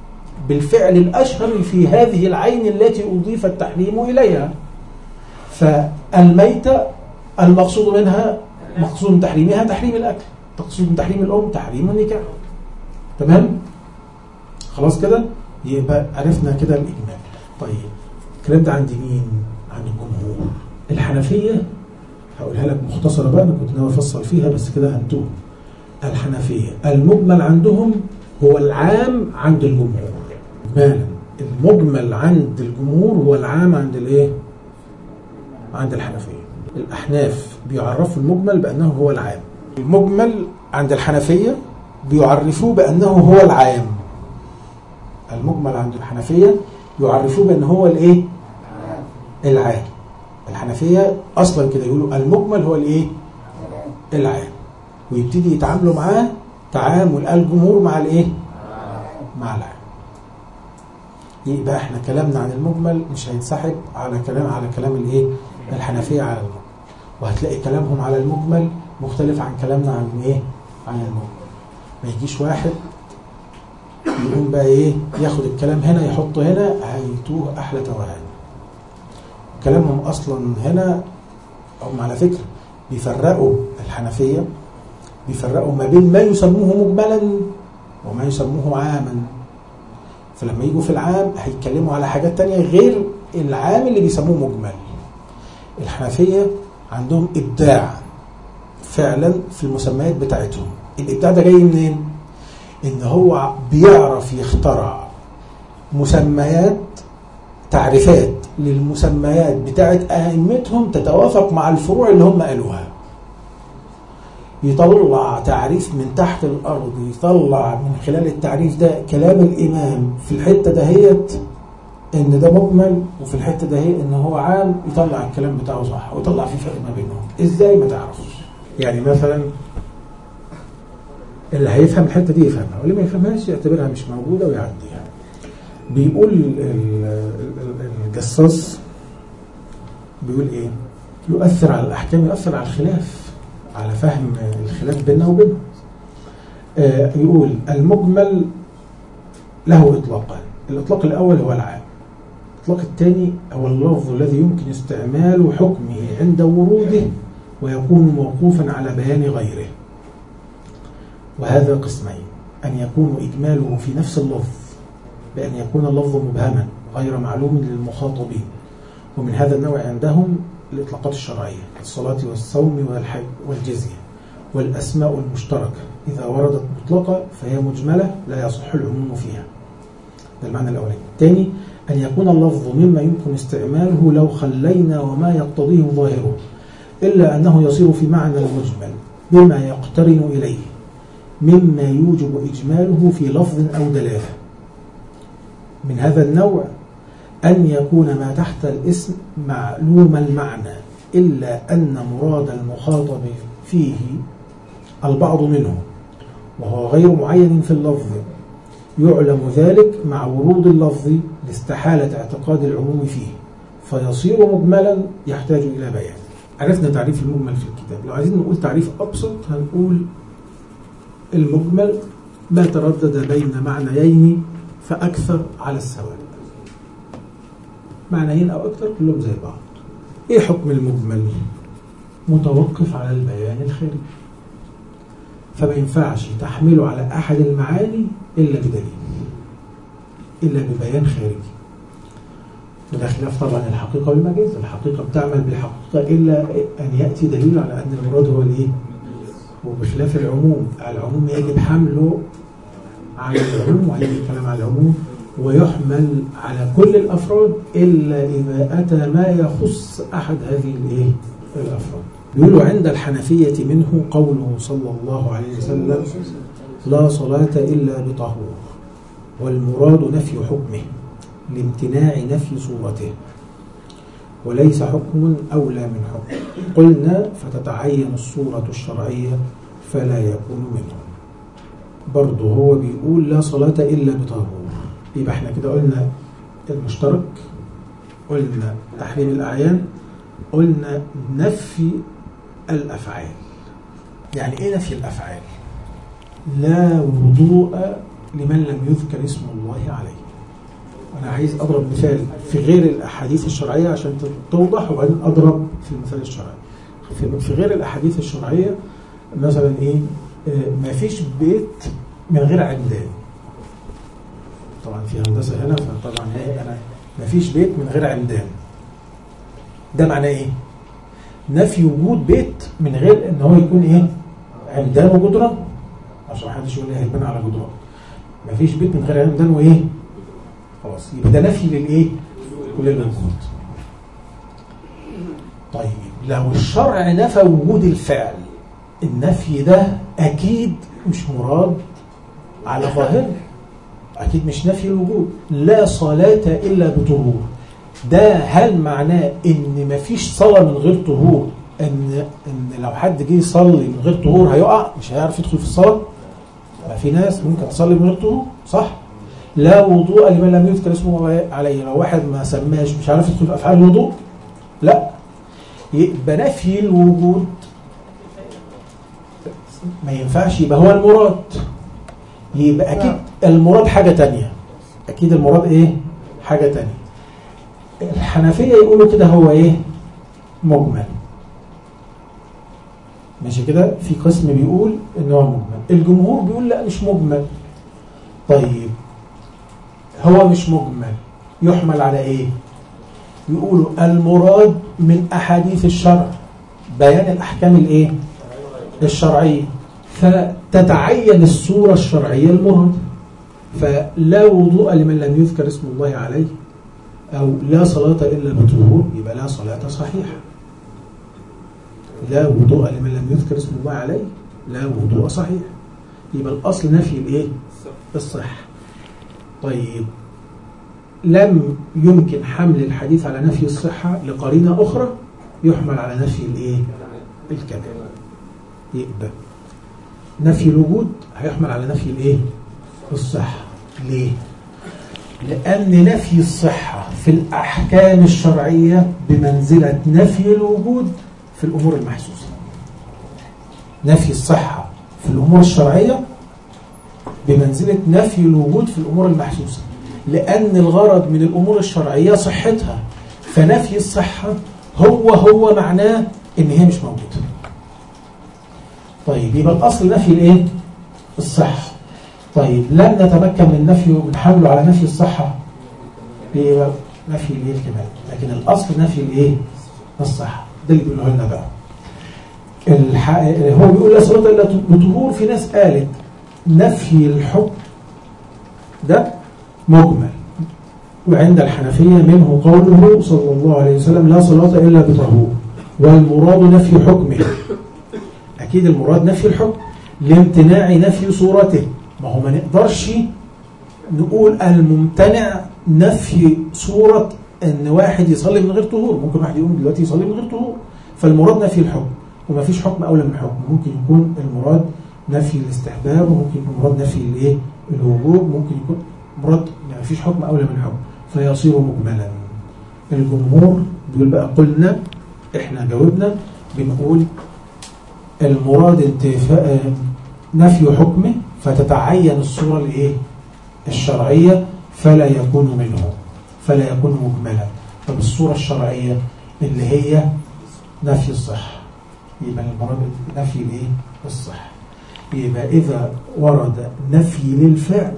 بالفعل الأشهر في هذه العين التي أضيف التحريم إليها فالميتة المقصود منها مقصود من تحريمها تحريم الأكل مقصود من تحريم الأم تحريم النكاح تمام خلاص كده يبقى عرفنا كده الإجمال طيب الكلام ده عند مين عن الجمهور الحنفية هقولها لك مختصرة بقى أنا كنت ناوي أفصل فيها بس كده هنتوه الحنفية المجمل عندهم هو العام عند الجمهور إجمالا المجمل عند الجمهور هو العام عند الايه عند الحنفية الأحناف بيعرفوا المجمل بأنه هو العام المجمل عند الحنفية بيعرفوه بأنه هو العام المجمل عند الحنفية يعرفوه بأنه هو الايه العام الحنفية أصلا كده يقولوا المجمل هو الايه العام ويبتدي يتعاملوا معاه تعامل الجمهور مع الايه مع العام يبقى احنا كلامنا عن المجمل مش هيتسحب على كلام على كلام الايه الحنفيه على المجمل وهتلاقي كلامهم على المجمل مختلف عن كلامنا عن ايه عن المجمل ما يجيش واحد يقوم بقى ايه ياخد الكلام هنا يحطه هنا هيتوه احلى توهان كلامهم اصلا هنا هم على فكره بيفرقوا الحنفيه بيفرقوا ما بين ما يسموه مجملا وما يسموه عاما فلما يجوا في العام هيتكلموا على حاجات تانية غير العام اللي بيسموه مجمل الحنفية عندهم إبداع فعلا في المسميات بتاعتهم الإبداع ده جاي منين؟ إن هو بيعرف يخترع مسميات تعريفات للمسميات بتاعت أئمتهم تتوافق مع الفروع اللي هم قالوها يطلع تعريف من تحت الأرض يطلع من خلال التعريف ده كلام الإمام في الحتة دهيت إن ده مجمل وفي الحتة دهيت إن هو عام يطلع الكلام بتاعه صح ويطلع في فرق ما بينهم إزاي ما تعرفش يعني مثلا اللي هيفهم الحتة دي يفهمها واللي ما يفهمهاش يعتبرها مش موجودة ويعديها بيقول الجصاص بيقول ايه يؤثر على الأحكام يؤثر على الخلاف على فهم الخلاف بيننا وبينهم آه يقول المجمل له إطلاقان الإطلاق الأول هو العام الإطلاق الثاني هو اللفظ الذي يمكن استعمال حكمه عند وروده ويكون موقوفا على بيان غيره وهذا قسمين أن يكون إجماله في نفس اللفظ بأن يكون اللفظ مبهما غير معلوم للمخاطبين ومن هذا النوع عندهم الإطلاقات الشرعية الصلاة والصوم والحج والجزية والأسماء المشتركة إذا وردت مطلقة فهي مجملة لا يصح العموم فيها ده المعنى الأولاني الثاني أن يكون اللفظ مما يمكن استعماله لو خلينا وما يقتضيه ظاهره إلا أنه يصير في معنى المجمل بما يقترن إليه مما يوجب إجماله في لفظ أو دلالة من هذا النوع أن يكون ما تحت الاسم معلوم المعنى إلا أن مراد المخاطب فيه البعض منه وهو غير معين في اللفظ يعلم ذلك مع ورود اللفظ لاستحالة اعتقاد العموم فيه فيصير مجملا يحتاج إلى بيان عرفنا تعريف المجمل في الكتاب لو عايزين نقول تعريف أبسط هنقول المجمل ما تردد بين معنيين فأكثر على السواء معنيين أو أكثر كلهم زي بعض إيه حكم المجمل؟ متوقف على البيان الخارجي فما ينفعش تحمله على أحد المعاني إلا بدليل إلا ببيان خارجي وده خلاف طبعا الحقيقة والمجاز الحقيقة بتعمل بالحقيقة إلا أن يأتي دليل على أن المراد هو الإيه؟ وبخلاف العموم العموم يجب حمله على العموم ويجب الكلام على العموم ويحمل على كل الأفراد إلا إذا أتى ما يخص أحد هذه الإيه؟ الأفراد يقول عند الحنفية منه قوله صلى الله عليه وسلم لا صلاة إلا بطهور والمراد نفي حكمه لامتناع نفي صورته وليس حكم أولى من حكم قلنا فتتعين الصورة الشرعية فلا يكون منه برضه هو بيقول لا صلاة إلا بطهور يبقى احنا كده قلنا المشترك قلنا تحريم الأعيان قلنا نفي الأفعال يعني إيه نفي الأفعال لا وضوء لمن لم يذكر اسم الله عليه أنا عايز أضرب مثال في غير الأحاديث الشرعية عشان توضح وبعدين أضرب في المثال الشرعي في في غير الأحاديث الشرعية مثلا إيه آه، ما فيش بيت من غير عمدان طبعا في هندسة هنا فطبعا إيه أنا ما فيش بيت من غير عمدان ده معناه إيه؟ نفي وجود بيت من غير إن هو يكون إيه؟ عمدان وجدران عشان ما حدش يقول لي هيتبنى على جدران ما فيش بيت من غير عمدان وإيه؟ خلاص يبقى ده نفي للإيه؟ وللوجود طيب لو الشرع نفى وجود الفعل النفي ده أكيد مش مراد على ظاهره أكيد مش نفي الوجود لا صلاة إلا بطهور ده هل معناه إن مفيش صلاة من غير طهور إن إن لو حد جه يصلي من غير طهور هيقع مش هيعرف يدخل في الصلاة ما في ناس ممكن تصلي من غير طهور صح لا وضوء لمن لم يذكر اسمه عليه لو واحد ما سماش مش عارف يدخل في أفعال الوضوء لا يبقى نفي الوجود ما ينفعش يبقى هو المراد يبقى أكيد المراد حاجة تانية أكيد المراد إيه حاجة تانية الحنفية يقولوا كده هو إيه مجمل ماشي كده في قسم بيقول إن هو مجمل الجمهور بيقول لا مش مجمل طيب هو مش مجمل يحمل على إيه يقولوا المراد من أحاديث الشرع بيان الأحكام الإيه الشرعية فتتعين الصورة الشرعية المراد فلا وضوء لمن لم يذكر اسم الله عليه أو لا صلاة إلا بطهور يبقى لا صلاة صحيحة لا وضوء لمن لم يذكر اسم الله عليه لا وضوء صحيح يبقى الأصل نفي الإيه؟ الصحة طيب لم يمكن حمل الحديث على نفي الصحة لقرينة أخرى يحمل على نفي الإيه؟ الكمال يبقى نفي الوجود هيحمل على نفي الإيه؟ الصحة ليه؟ لأن نفي الصحة في الأحكام الشرعية بمنزلة نفي الوجود في الأمور المحسوسة نفي الصحة في الأمور الشرعية بمنزلة نفي الوجود في الأمور المحسوسة لأن الغرض من الأمور الشرعية صحتها فنفي الصحة هو هو معناه إن هي مش موجودة طيب يبقى الأصل نفي الإيه؟ الصحة طيب لن نتمكن من نفي من حمله على نفي الصحة يبقى نفي الايه الكمال لكن الاصل نفي الايه الصحة ده اللي بيقوله لنا بقى الح... هو بيقول لا صلاة الا بطهور في ناس قالت نفي الحكم ده مجمل وعند الحنفية منه قوله صلى الله عليه وسلم لا صلاة إلا بطهور والمراد نفي حكمه أكيد المراد نفي الحكم لامتناع نفي صورته ما هو ما نقدرش نقول الممتنع نفي صورة ان واحد يصلي من غير طهور ممكن واحد يقوم دلوقتي يصلي من غير طهور فالمراد نفي الحكم وما فيش حكم اولى من الحكم ممكن يكون المراد نفي الاستحباب وممكن يكون مراد نفي الايه الوجوب ممكن يكون مراد ما فيش حكم اولى من الحكم فيصير مجملا الجمهور بيقول بقى قلنا احنا جاوبنا بنقول المراد انتفاء نفي حكمه فتتعين الصورة الايه الشرعية فلا يكون منه فلا يكون مجملا فبالصورة الشرعية اللي هي نفي الصحة يبقى المراد نفي الايه الصحة يبقى إذا ورد نفي للفعل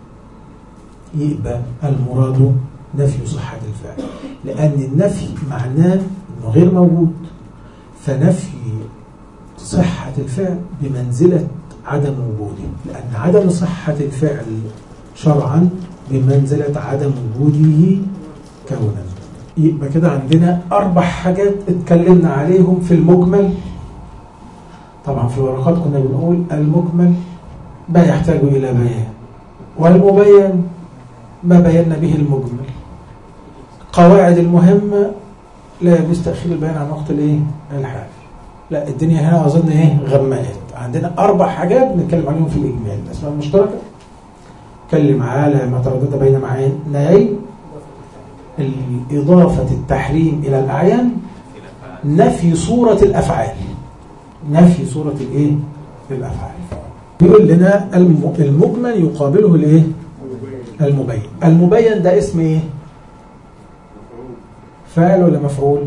يبقى المراد نفي صحة الفعل لأن النفي معناه أنه غير موجود فنفي صحة الفعل بمنزلة عدم وجوده لأن عدم صحة الفعل شرعا بمنزلة عدم وجوده كونا يبقى كده عندنا أربع حاجات اتكلمنا عليهم في المجمل طبعا في الورقات كنا بنقول المجمل ما يحتاج إلى بيان والمبين ما بينا به المجمل قواعد المهمة لا يجوز تأخير البيان عن وقت الايه الحال لا الدنيا هنا أظن إيه غمقت عندنا أربع حاجات بنتكلم عليهم في الإجمال الأسماء المشتركة نتكلم على ما تردد بين معنيين الإضافة التحريم إلى الأعيان نفي صورة الأفعال نفي صورة الإيه الأفعال بيقول لنا المجمل يقابله الإيه المبين المبين ده اسم ايه فاعل ولا مفعول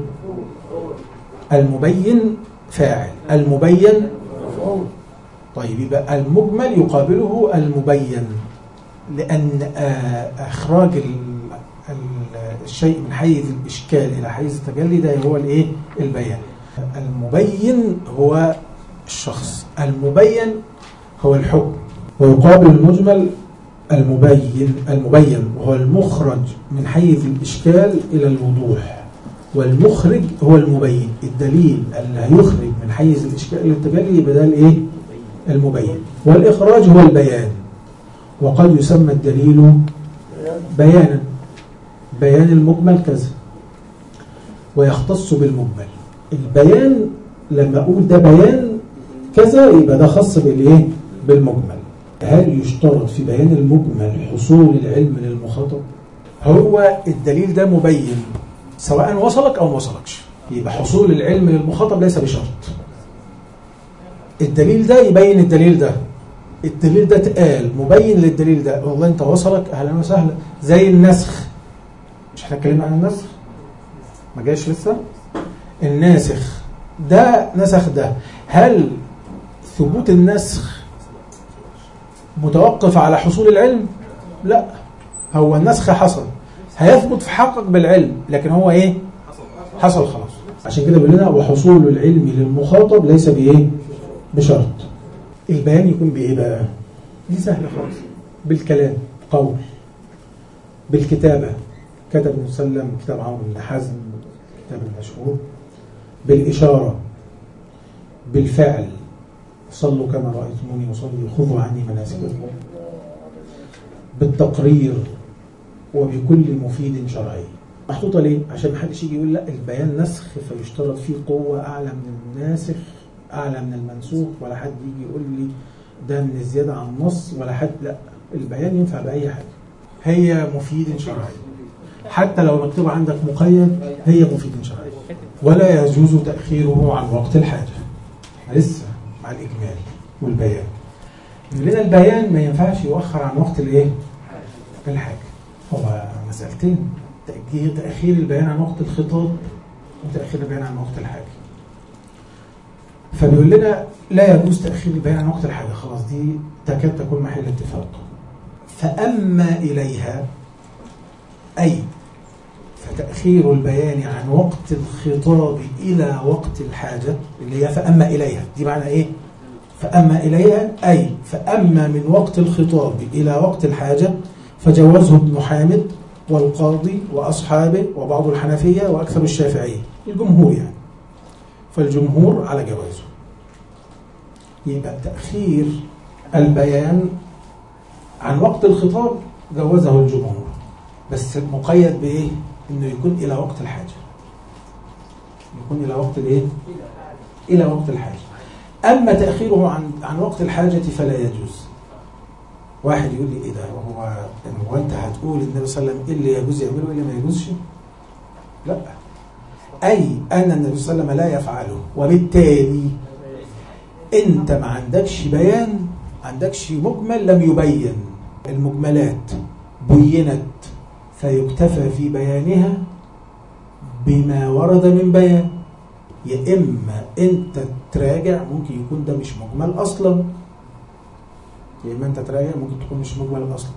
المبين فاعل المبين طيب يبقى المجمل يقابله المبين لأن آه، إخراج ال- ال- الشيء من حيز الإشكال إلى حيز التجلي ده هو الإيه؟ البيان المبين هو الشخص المبين هو الحكم ويقابل المجمل المبين المبين وهو المخرج من حيز الإشكال إلى الوضوح والمخرج هو المبين الدليل اللي هيخرج من حيز الإشكال إلى التجلي يبقى ده الإيه؟ المبين والإخراج هو البيان وقد يسمى الدليل بيانا بيان المجمل كذا ويختص بالمجمل البيان لما أقول ده بيان كذا يبقى ده خاص بالإيه؟ بالمجمل هل يشترط في بيان المجمل حصول العلم للمخاطب؟ هو الدليل ده مبين سواء وصلك أو ما وصلكش يبقى حصول العلم للمخاطب ليس بشرط الدليل ده يبين الدليل ده الدليل ده اتقال مبين للدليل ده والله انت وصلك اهلا وسهلا زي النسخ مش احنا اتكلمنا عن النسخ ما جاش لسه الناسخ ده نسخ ده هل ثبوت النسخ متوقف على حصول العلم لا هو النسخ حصل هيثبت في حقك بالعلم لكن هو ايه حصل خلاص عشان كده بيقول لنا وحصول العلم للمخاطب ليس بايه بشرط البيان يكون بايه بقى دي سهله خالص بالكلام قول بالكتابه كتب مسلم كتاب عمرو بن حزم كتاب المشهور بالاشاره بالفعل صلوا كما رايتموني اصلي خذوا عني مناسككم بالتقرير وبكل مفيد شرعي محطوطه ليه عشان محدش يجي يقول لا البيان نسخ فيشترط فيه قوه اعلى من الناسخ اعلى من المنسوخ ولا حد يجي يقول لي ده من الزياده عن النص ولا حد لا البيان ينفع باي حاجه هي مفيد شرعي حتى لو مكتوب عندك مقيد هي مفيد شرعي ولا يجوز تاخيره عن وقت الحاجه إحنا لسه مع الاجمال والبيان يقول لنا البيان ما ينفعش يؤخر عن وقت الايه الحاجه هو مسألتين تأجيل تأخير البيان عن وقت الخطاب وتأخير البيان عن وقت الحاجة فبيقول لنا لا يجوز تأخير البيان عن وقت الحاجة خلاص دي تكاد تكون محل اتفاق فأما إليها أي فتأخير البيان عن وقت الخطاب إلى وقت الحاجة اللي هي فأما إليها دي معنى إيه؟ فأما إليها أي فأما من وقت الخطاب إلى وقت الحاجة فجوزه ابن حامد والقاضي وأصحابه وبعض الحنفية وأكثر الشافعية الجمهور يعني فالجمهور على جوازه يبقى تأخير البيان عن وقت الخطاب جوزه الجمهور بس مقيد بإيه؟ إنه يكون إلى وقت الحاجة يكون إلى وقت الإيه؟ إلى وقت الحاجة أما تأخيره عن عن وقت الحاجة فلا يجوز واحد يقول لي ايه ده هو هو انت هتقول النبي صلى الله عليه وسلم ايه اللي يجوز يعمله وايه اللي ما يجوزش؟ لا اي ان النبي صلى الله عليه وسلم لا يفعله وبالتالي انت ما عندكش بيان عندكش مجمل لم يبين المجملات بينت فيكتفى في بيانها بما ورد من بيان يا اما انت تراجع ممكن يكون ده مش مجمل اصلا يا اما انت تراجع ممكن تكون مش مجمل اصلا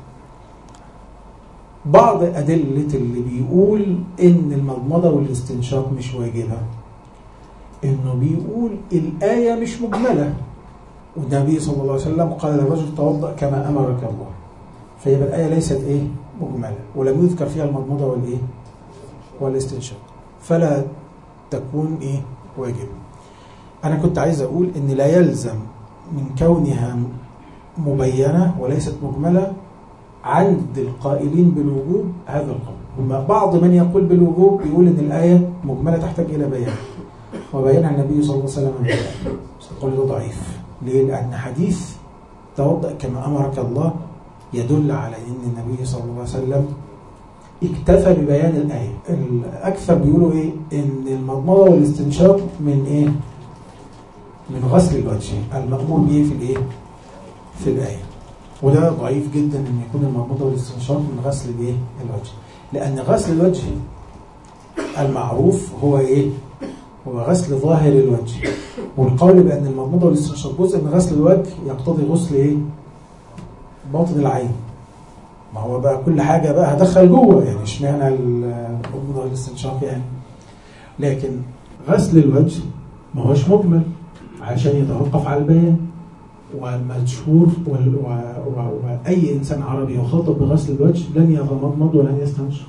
بعض أدلة اللي بيقول إن المضمضة والاستنشاق مش واجبة إنه بيقول الآية مش مجملة والنبي صلى الله عليه وسلم قال للرجل توضأ كما أمرك الله فيبقى الآية ليست إيه مجملة ولم يذكر فيها المضمضة والإيه والاستنشاق فلا تكون إيه واجبة أنا كنت عايز أقول إن لا يلزم من كونها مبينة وليست مجملة عند القائلين بالوجوب هذا القول هم بعض من يقول بالوجوب يقول ان الآية مجملة تحتاج إلى بيان وبينها النبي صلى الله عليه وسلم بس القول ده ضعيف ليه؟ لأن حديث توضأ كما أمرك الله يدل على أن النبي صلى الله عليه وسلم اكتفى ببيان الآية الأكثر بيقولوا إيه إن المضمضة والاستنشاق من إيه من غسل الوجه المأمور به في الإيه في الآية وده ضعيف جدا ان يكون المضمضه والاستنشاق من غسل الايه الوجه لان غسل الوجه المعروف هو ايه هو غسل ظاهر الوجه والقول بان المضمضه والاستنشاق جزء من غسل الوجه يقتضي غسل ايه باطن العين ما هو بقى كل حاجه بقى هدخل جوه يعني اشمعنى المضمضه والاستنشاق يعني لكن غسل الوجه ما هوش مجمل عشان يتوقف على البيان والمشهور وال- و- و- وأي إنسان عربي يخاطب بغسل الوجه لن يتمضمض ولن يستنشق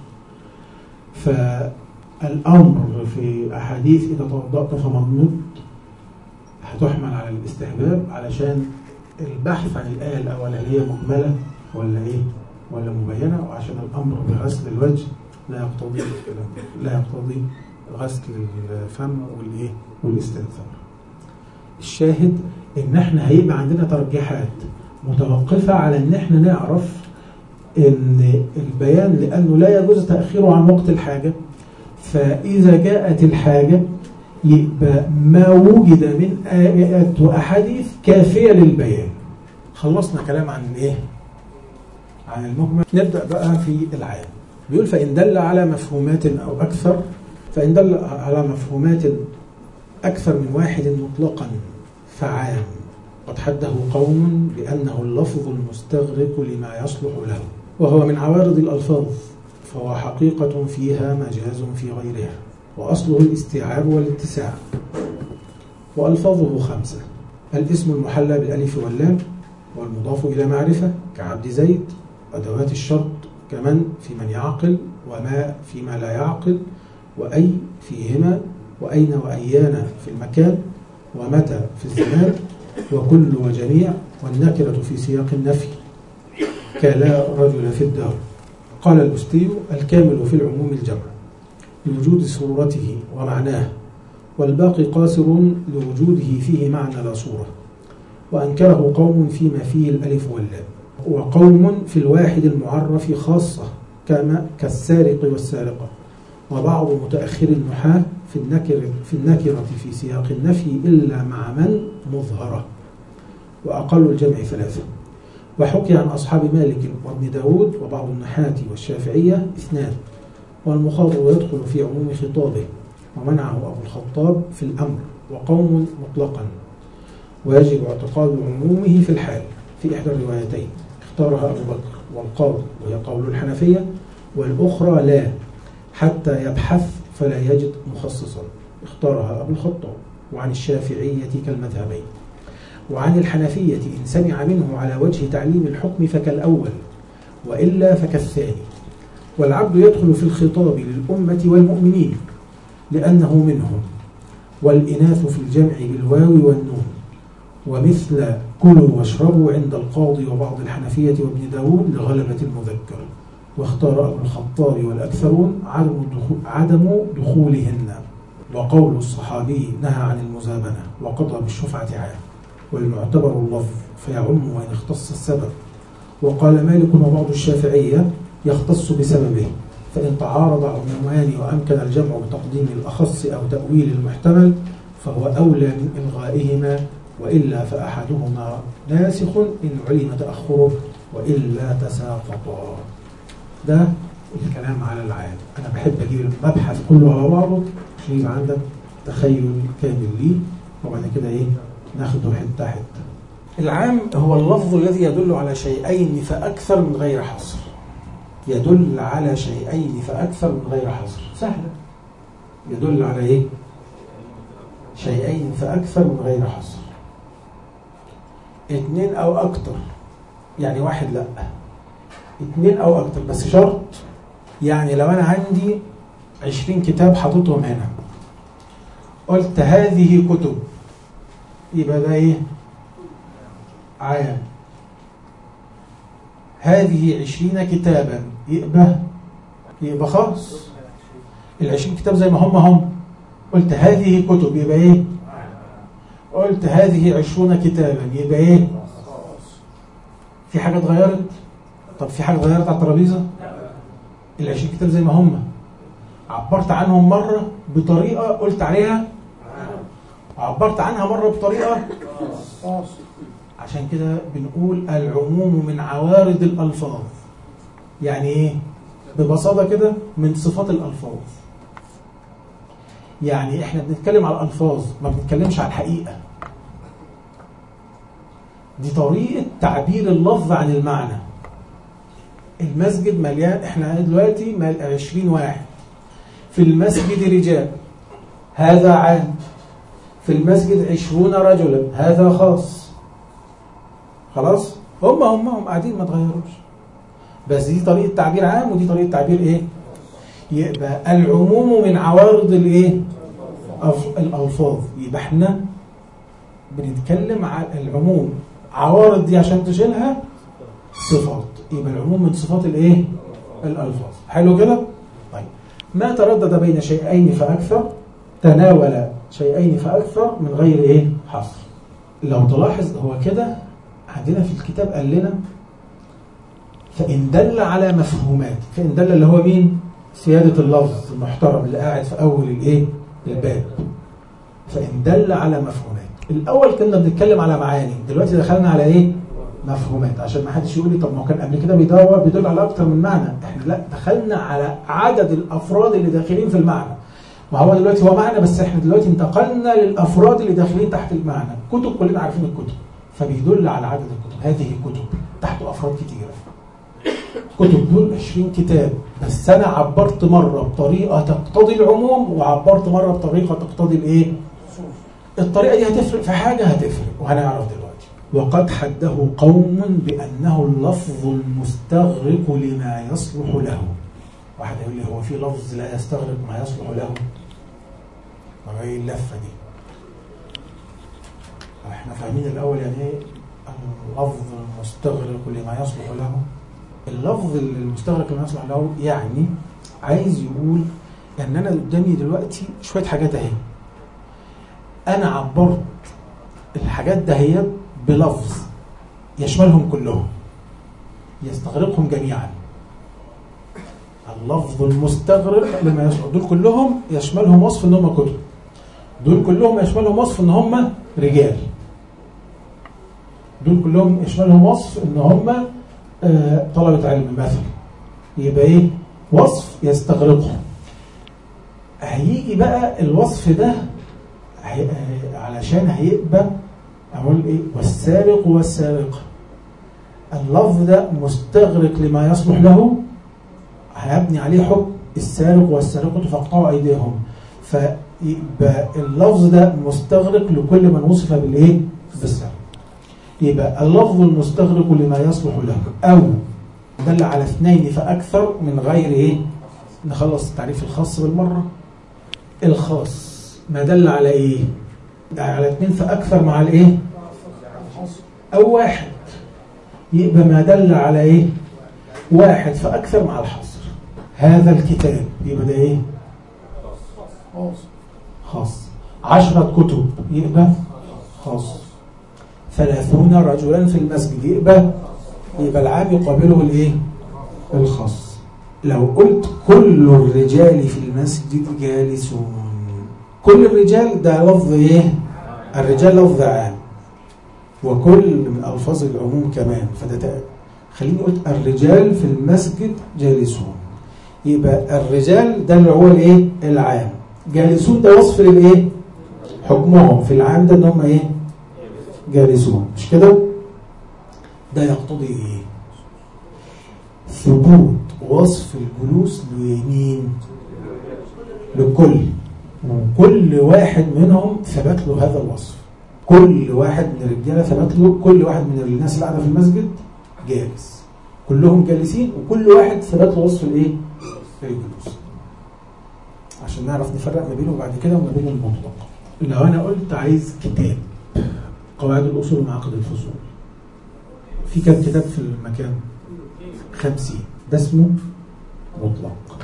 فالأمر في أحاديث إذا توضأت فمضمض هتحمل على الاستحباب علشان البحث عن الآية الأولى هل هي مجملة ولا إيه ولا مبينة وعشان الأمر بغسل الوجه لا يقتضي لا يقتضي غسل الفم والإيه والاستنثار الشاهد ان احنا هيبقى عندنا ترجيحات متوقفة على ان احنا نعرف ان البيان لانه لا يجوز تأخيره عن وقت الحاجة فاذا جاءت الحاجة يبقى ما وجد من آيات وأحاديث كافية للبيان خلصنا كلام عن الايه عن المجمل نبدأ بقى في العام بيقول فإن دل على مفهومات أو أكثر فإن دل على مفهومات أكثر من واحد مطلقا فعام قد حده قوم بأنه اللفظ المستغرق لما يصلح له وهو من عوارض الألفاظ فهو حقيقة فيها مجاز في غيرها وأصله الاستيعاب والاتساع وألفاظه خمسة الاسم المحلى بالألف واللام والمضاف إلى معرفة كعبد زيد أدوات الشرط كمن في من يعقل وما فيما لا يعقل وأي فيهما وأين وأيان في المكان ومتى في الزمان وكل وجميع والنكرة في سياق النفي كلا رجل في الدار قال الأستي الكامل في العموم الجمع لوجود صورته ومعناه والباقي قاصر لوجوده فيه معنى لا صورة وأنكره قوم فيما فيه الألف واللام وقوم في الواحد المعرف خاصة كما كالسارق والسارقة وبعض متأخر النحاة في النكرة في النكرة في سياق النفي إلا مع من مظهرة وأقل الجمع ثلاثة وحكي عن أصحاب مالك وابن داود وبعض النحاة والشافعية اثنان والمخاطب يدخل في عموم خطابه ومنعه أبو الخطاب في الأمر وقوم مطلقا ويجب اعتقاد عمومه في الحال في إحدى الروايتين اختارها أبو بكر والقاضي وهي قول الحنفية والأخرى لا حتى يبحث فلا يجد مخصصا اختارها أبو الخطاب وعن الشافعية كالمذهبين وعن الحنفية إن سمع منه على وجه تعليم الحكم فكالأول وإلا فكالثاني والعبد يدخل في الخطاب للأمة والمؤمنين لأنه منهم والإناث في الجمع بالواو والنون ومثل كلوا واشربوا عند القاضي وبعض الحنفية وابن داود لغلبة المذكر واختار أبو الخطاب والأكثرون عدم دخول, عدم دخولهن وقول الصحابي نهى عن المزابنة وقضى بالشفعة عام والمعتبر اللفظ فيعم وإن اختص السبب وقال مالك وبعض الشافعية يختص بسببه فإن تعارض عمومان وأمكن الجمع بتقديم الأخص أو تأويل المحتمل فهو أولى من إلغائهما وإلا فأحدهما ناسخ إن علم تأخره وإلا تساقطا ده الكلام على العام أنا بحب أجيب المبحث كله على بعضه عشان يبقى عندك تخيل كامل ليه وبعد كده إيه ناخده حتة حتة العام هو اللفظ الذي يدل على شيئين فأكثر من غير حصر يدل على شيئين فأكثر من غير حصر سهلة يدل على إيه شيئين فأكثر من غير حصر اثنين أو أكتر يعني واحد لأ اثنين أو أكتر بس شرط يعني لو أنا عندي عشرين كتاب حاططهم هنا قلت هذه كتب يبقى ده إيه عام هذه عشرين كتابا يبقى يبقى خاص العشرين كتاب زي ما هم هم قلت هذه كتب يبقى ايه قلت هذه عشرون كتابا يبقى ايه في حاجة اتغيرت طب في حاجة اتغيرت على الترابيزة العشرين كتاب زي ما هم عبرت عنهم مرة بطريقة قلت عليها عبرت عنها مرة بطريقة عشان كده بنقول العموم من عوارض الألفاظ يعني ايه ببساطة كده من صفات الألفاظ يعني احنا بنتكلم على الألفاظ ما بنتكلمش على الحقيقة دي طريقة تعبير اللفظ عن المعنى المسجد مليان احنا دلوقتي مال 20 واحد في المسجد رجال هذا عام في المسجد عشرون رجلا هذا خاص خلاص هم هم هم قاعدين ما تغيروش بس دي طريقة تعبير عام ودي طريقة تعبير ايه يبقى العموم من عوارض الايه أف- الالفاظ يبقى احنا بنتكلم على العموم عوارض دي عشان تشيلها صفات يبقى العموم من صفات الايه الالفاظ حلو كده طيب ما تردد بين شيئين فاكثر تناول شيئين فاكثر من غير ايه حصر لو تلاحظ هو كده عندنا في الكتاب قال لنا فإن دل على مفهومات فإن دل اللي هو مين سيادة اللفظ المحترم اللي قاعد في أول الإيه الباب فإن دل على مفهومات الأول كنا بنتكلم على معاني دلوقتي دخلنا على إيه مفهومات عشان ما حدش يقول لي طب ما هو كان قبل كده بيدور بيدل على أكتر من معنى إحنا لا دخلنا على عدد الأفراد اللي داخلين في المعنى ما هو دلوقتي هو معنى بس احنا دلوقتي انتقلنا للافراد اللي داخلين تحت المعنى كتب كلنا عارفين الكتب فبيدل على عدد الكتب هذه كتب تحت افراد كتيره كتب دول 20 كتاب بس انا عبرت مره بطريقه تقتضي العموم وعبرت مره بطريقه تقتضي الايه الطريقه دي هتفرق في حاجه هتفرق وهنعرف دلوقتي وقد حده قوم بانه اللفظ المستغرق لما يصلح له واحد يقول لي هو في لفظ لا يستغرق ما يصلح له طب ايه اللفه دي احنا فاهمين الاول يعني ايه اللفظ المستغرق لما يصلح له اللفظ المستغرق لما يصلح له يعني عايز يقول ان انا قدامي دلوقتي شويه حاجات اهي انا عبرت الحاجات دهيت بلفظ يشملهم كلهم يستغرقهم جميعا اللفظ المستغرق لما يشمل دول كلهم يشملهم وصف ان هم كتب دول كلهم يشملهم وصف ان هم رجال دول كلهم يشملهم وصف ان هم آه، طلبة علم مثلا يبقى ايه وصف يستغرقهم هيجي بقى الوصف ده هي- آه، علشان هيبقى اقول ايه والسارق والسارقة اللفظ ده مستغرق لما يصلح له هيبني عليه حكم السارق والسارقة فاقطعوا أيديهم فيبقى اللفظ ده مستغرق لكل من وصف بالإيه؟ بالسرقة يبقى اللفظ المستغرق لما يصلح له أو دل على اثنين فأكثر من غير إيه؟ نخلص التعريف الخاص بالمرة الخاص ما دل على إيه؟ على اثنين فأكثر مع الإيه؟ أو واحد يبقى ما دل على إيه؟ واحد فأكثر مع الحصر هذا الكتاب يبقى ده إيه؟ خاص عشرة كتب يبقى خاص ثلاثون رجلا في المسجد يبقى يبقى العام يقابله الايه الخاص لو قلت كل الرجال في المسجد جالسون كل الرجال ده لفظ ايه الرجال لفظ عام وكل من الفاظ العموم كمان فده تق- خليني قلت الرجال في المسجد جالسون يبقى الرجال ده اللي هو الايه العام جالسون ده وصف للايه حكمهم في العام ده ان هم ايه جالسون مش كده ده يقتضي ايه ثبوت وصف الجلوس لمين لكل وكل واحد منهم ثبت له هذا الوصف كل واحد من الرجاله ثبت له كل واحد من الناس اللي قاعده في المسجد جالس كلهم جالسين وكل واحد ثبت له وصف الايه الجلوس عشان نعرف نفرق ما بينه بعد كده وما بين المطلق لو انا قلت عايز كتاب قواعد الاصول ومعاقد الفصول في كام كتاب في المكان خمسين ده اسمه مطلق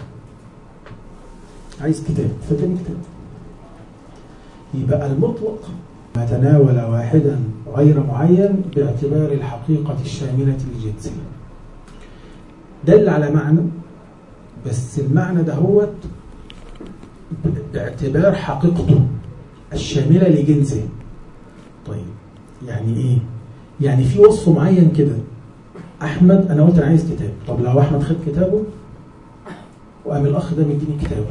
عايز كتاب فاداني كتاب يبقى المطلق ما تناول واحدا غير معين باعتبار الحقيقة الشاملة للجنسية دل على معنى بس المعنى ده هو باعتبار حقيقته الشاملة لجنسه طيب يعني ايه يعني في وصف معين كده احمد انا قلت انا عايز كتاب طب لو احمد خد كتابه وقام الاخ ده مديني كتابه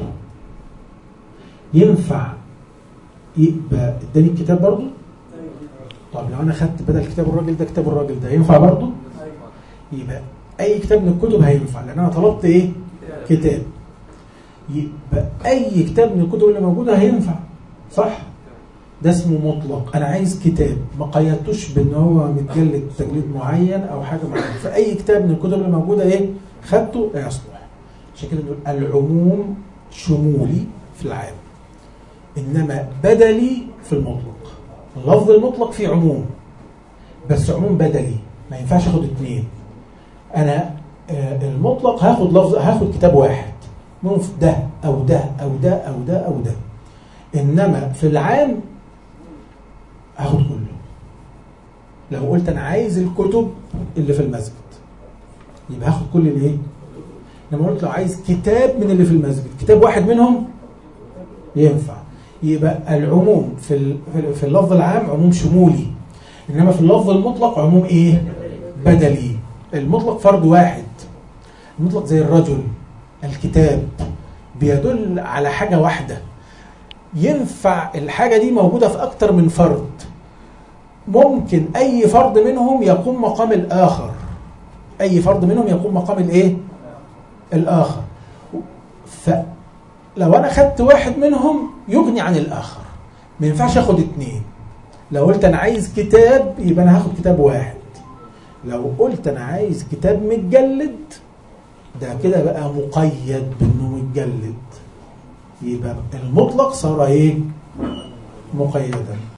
ينفع يبقى اداني الكتاب برضه طب لو انا خدت بدل كتاب الراجل ده كتاب الراجل ده ينفع برضه يبقى اي كتاب من الكتب هينفع لان انا طلبت ايه كتاب يبقى اي كتاب من الكتب اللي موجوده هينفع صح ده اسمه مطلق انا عايز كتاب ما قيدتوش بان هو متجلد تجليد معين او حاجه معينه فاي كتاب من الكتب اللي موجوده ايه خدته يصلح عشان كده نقول العموم شمولي في العام انما بدلي في المطلق اللفظ المطلق فيه عموم بس عموم بدلي ما ينفعش اخد اتنين انا آه، المطلق هاخد لفظ هاخد كتاب واحد ممكن ده او ده او ده او ده او ده انما في العام هاخد كله لو قلت انا عايز الكتب اللي في المسجد يبقى هاخد كل الايه لما قلت لو عايز كتاب من اللي في المسجد كتاب واحد منهم ينفع يبقى العموم في ال- في- في اللفظ العام عموم شمولي انما في اللفظ المطلق عموم ايه بدلي المطلق فرد واحد المطلق زي الرجل الكتاب بيدل على حاجة واحدة ينفع الحاجة دي موجودة في أكتر من فرد ممكن أي فرد منهم يقوم مقام الآخر أي فرد منهم يقوم مقام الإيه؟ الآخر فلو أنا خدت واحد منهم يغني عن الآخر ما ينفعش أخد اتنين لو قلت أنا عايز كتاب يبقى أنا هاخد كتاب واحد لو قلت أنا عايز كتاب متجلد ده كده بقى مقيد بأنه متجلد يبقى المطلق صار إيه؟ مقيدا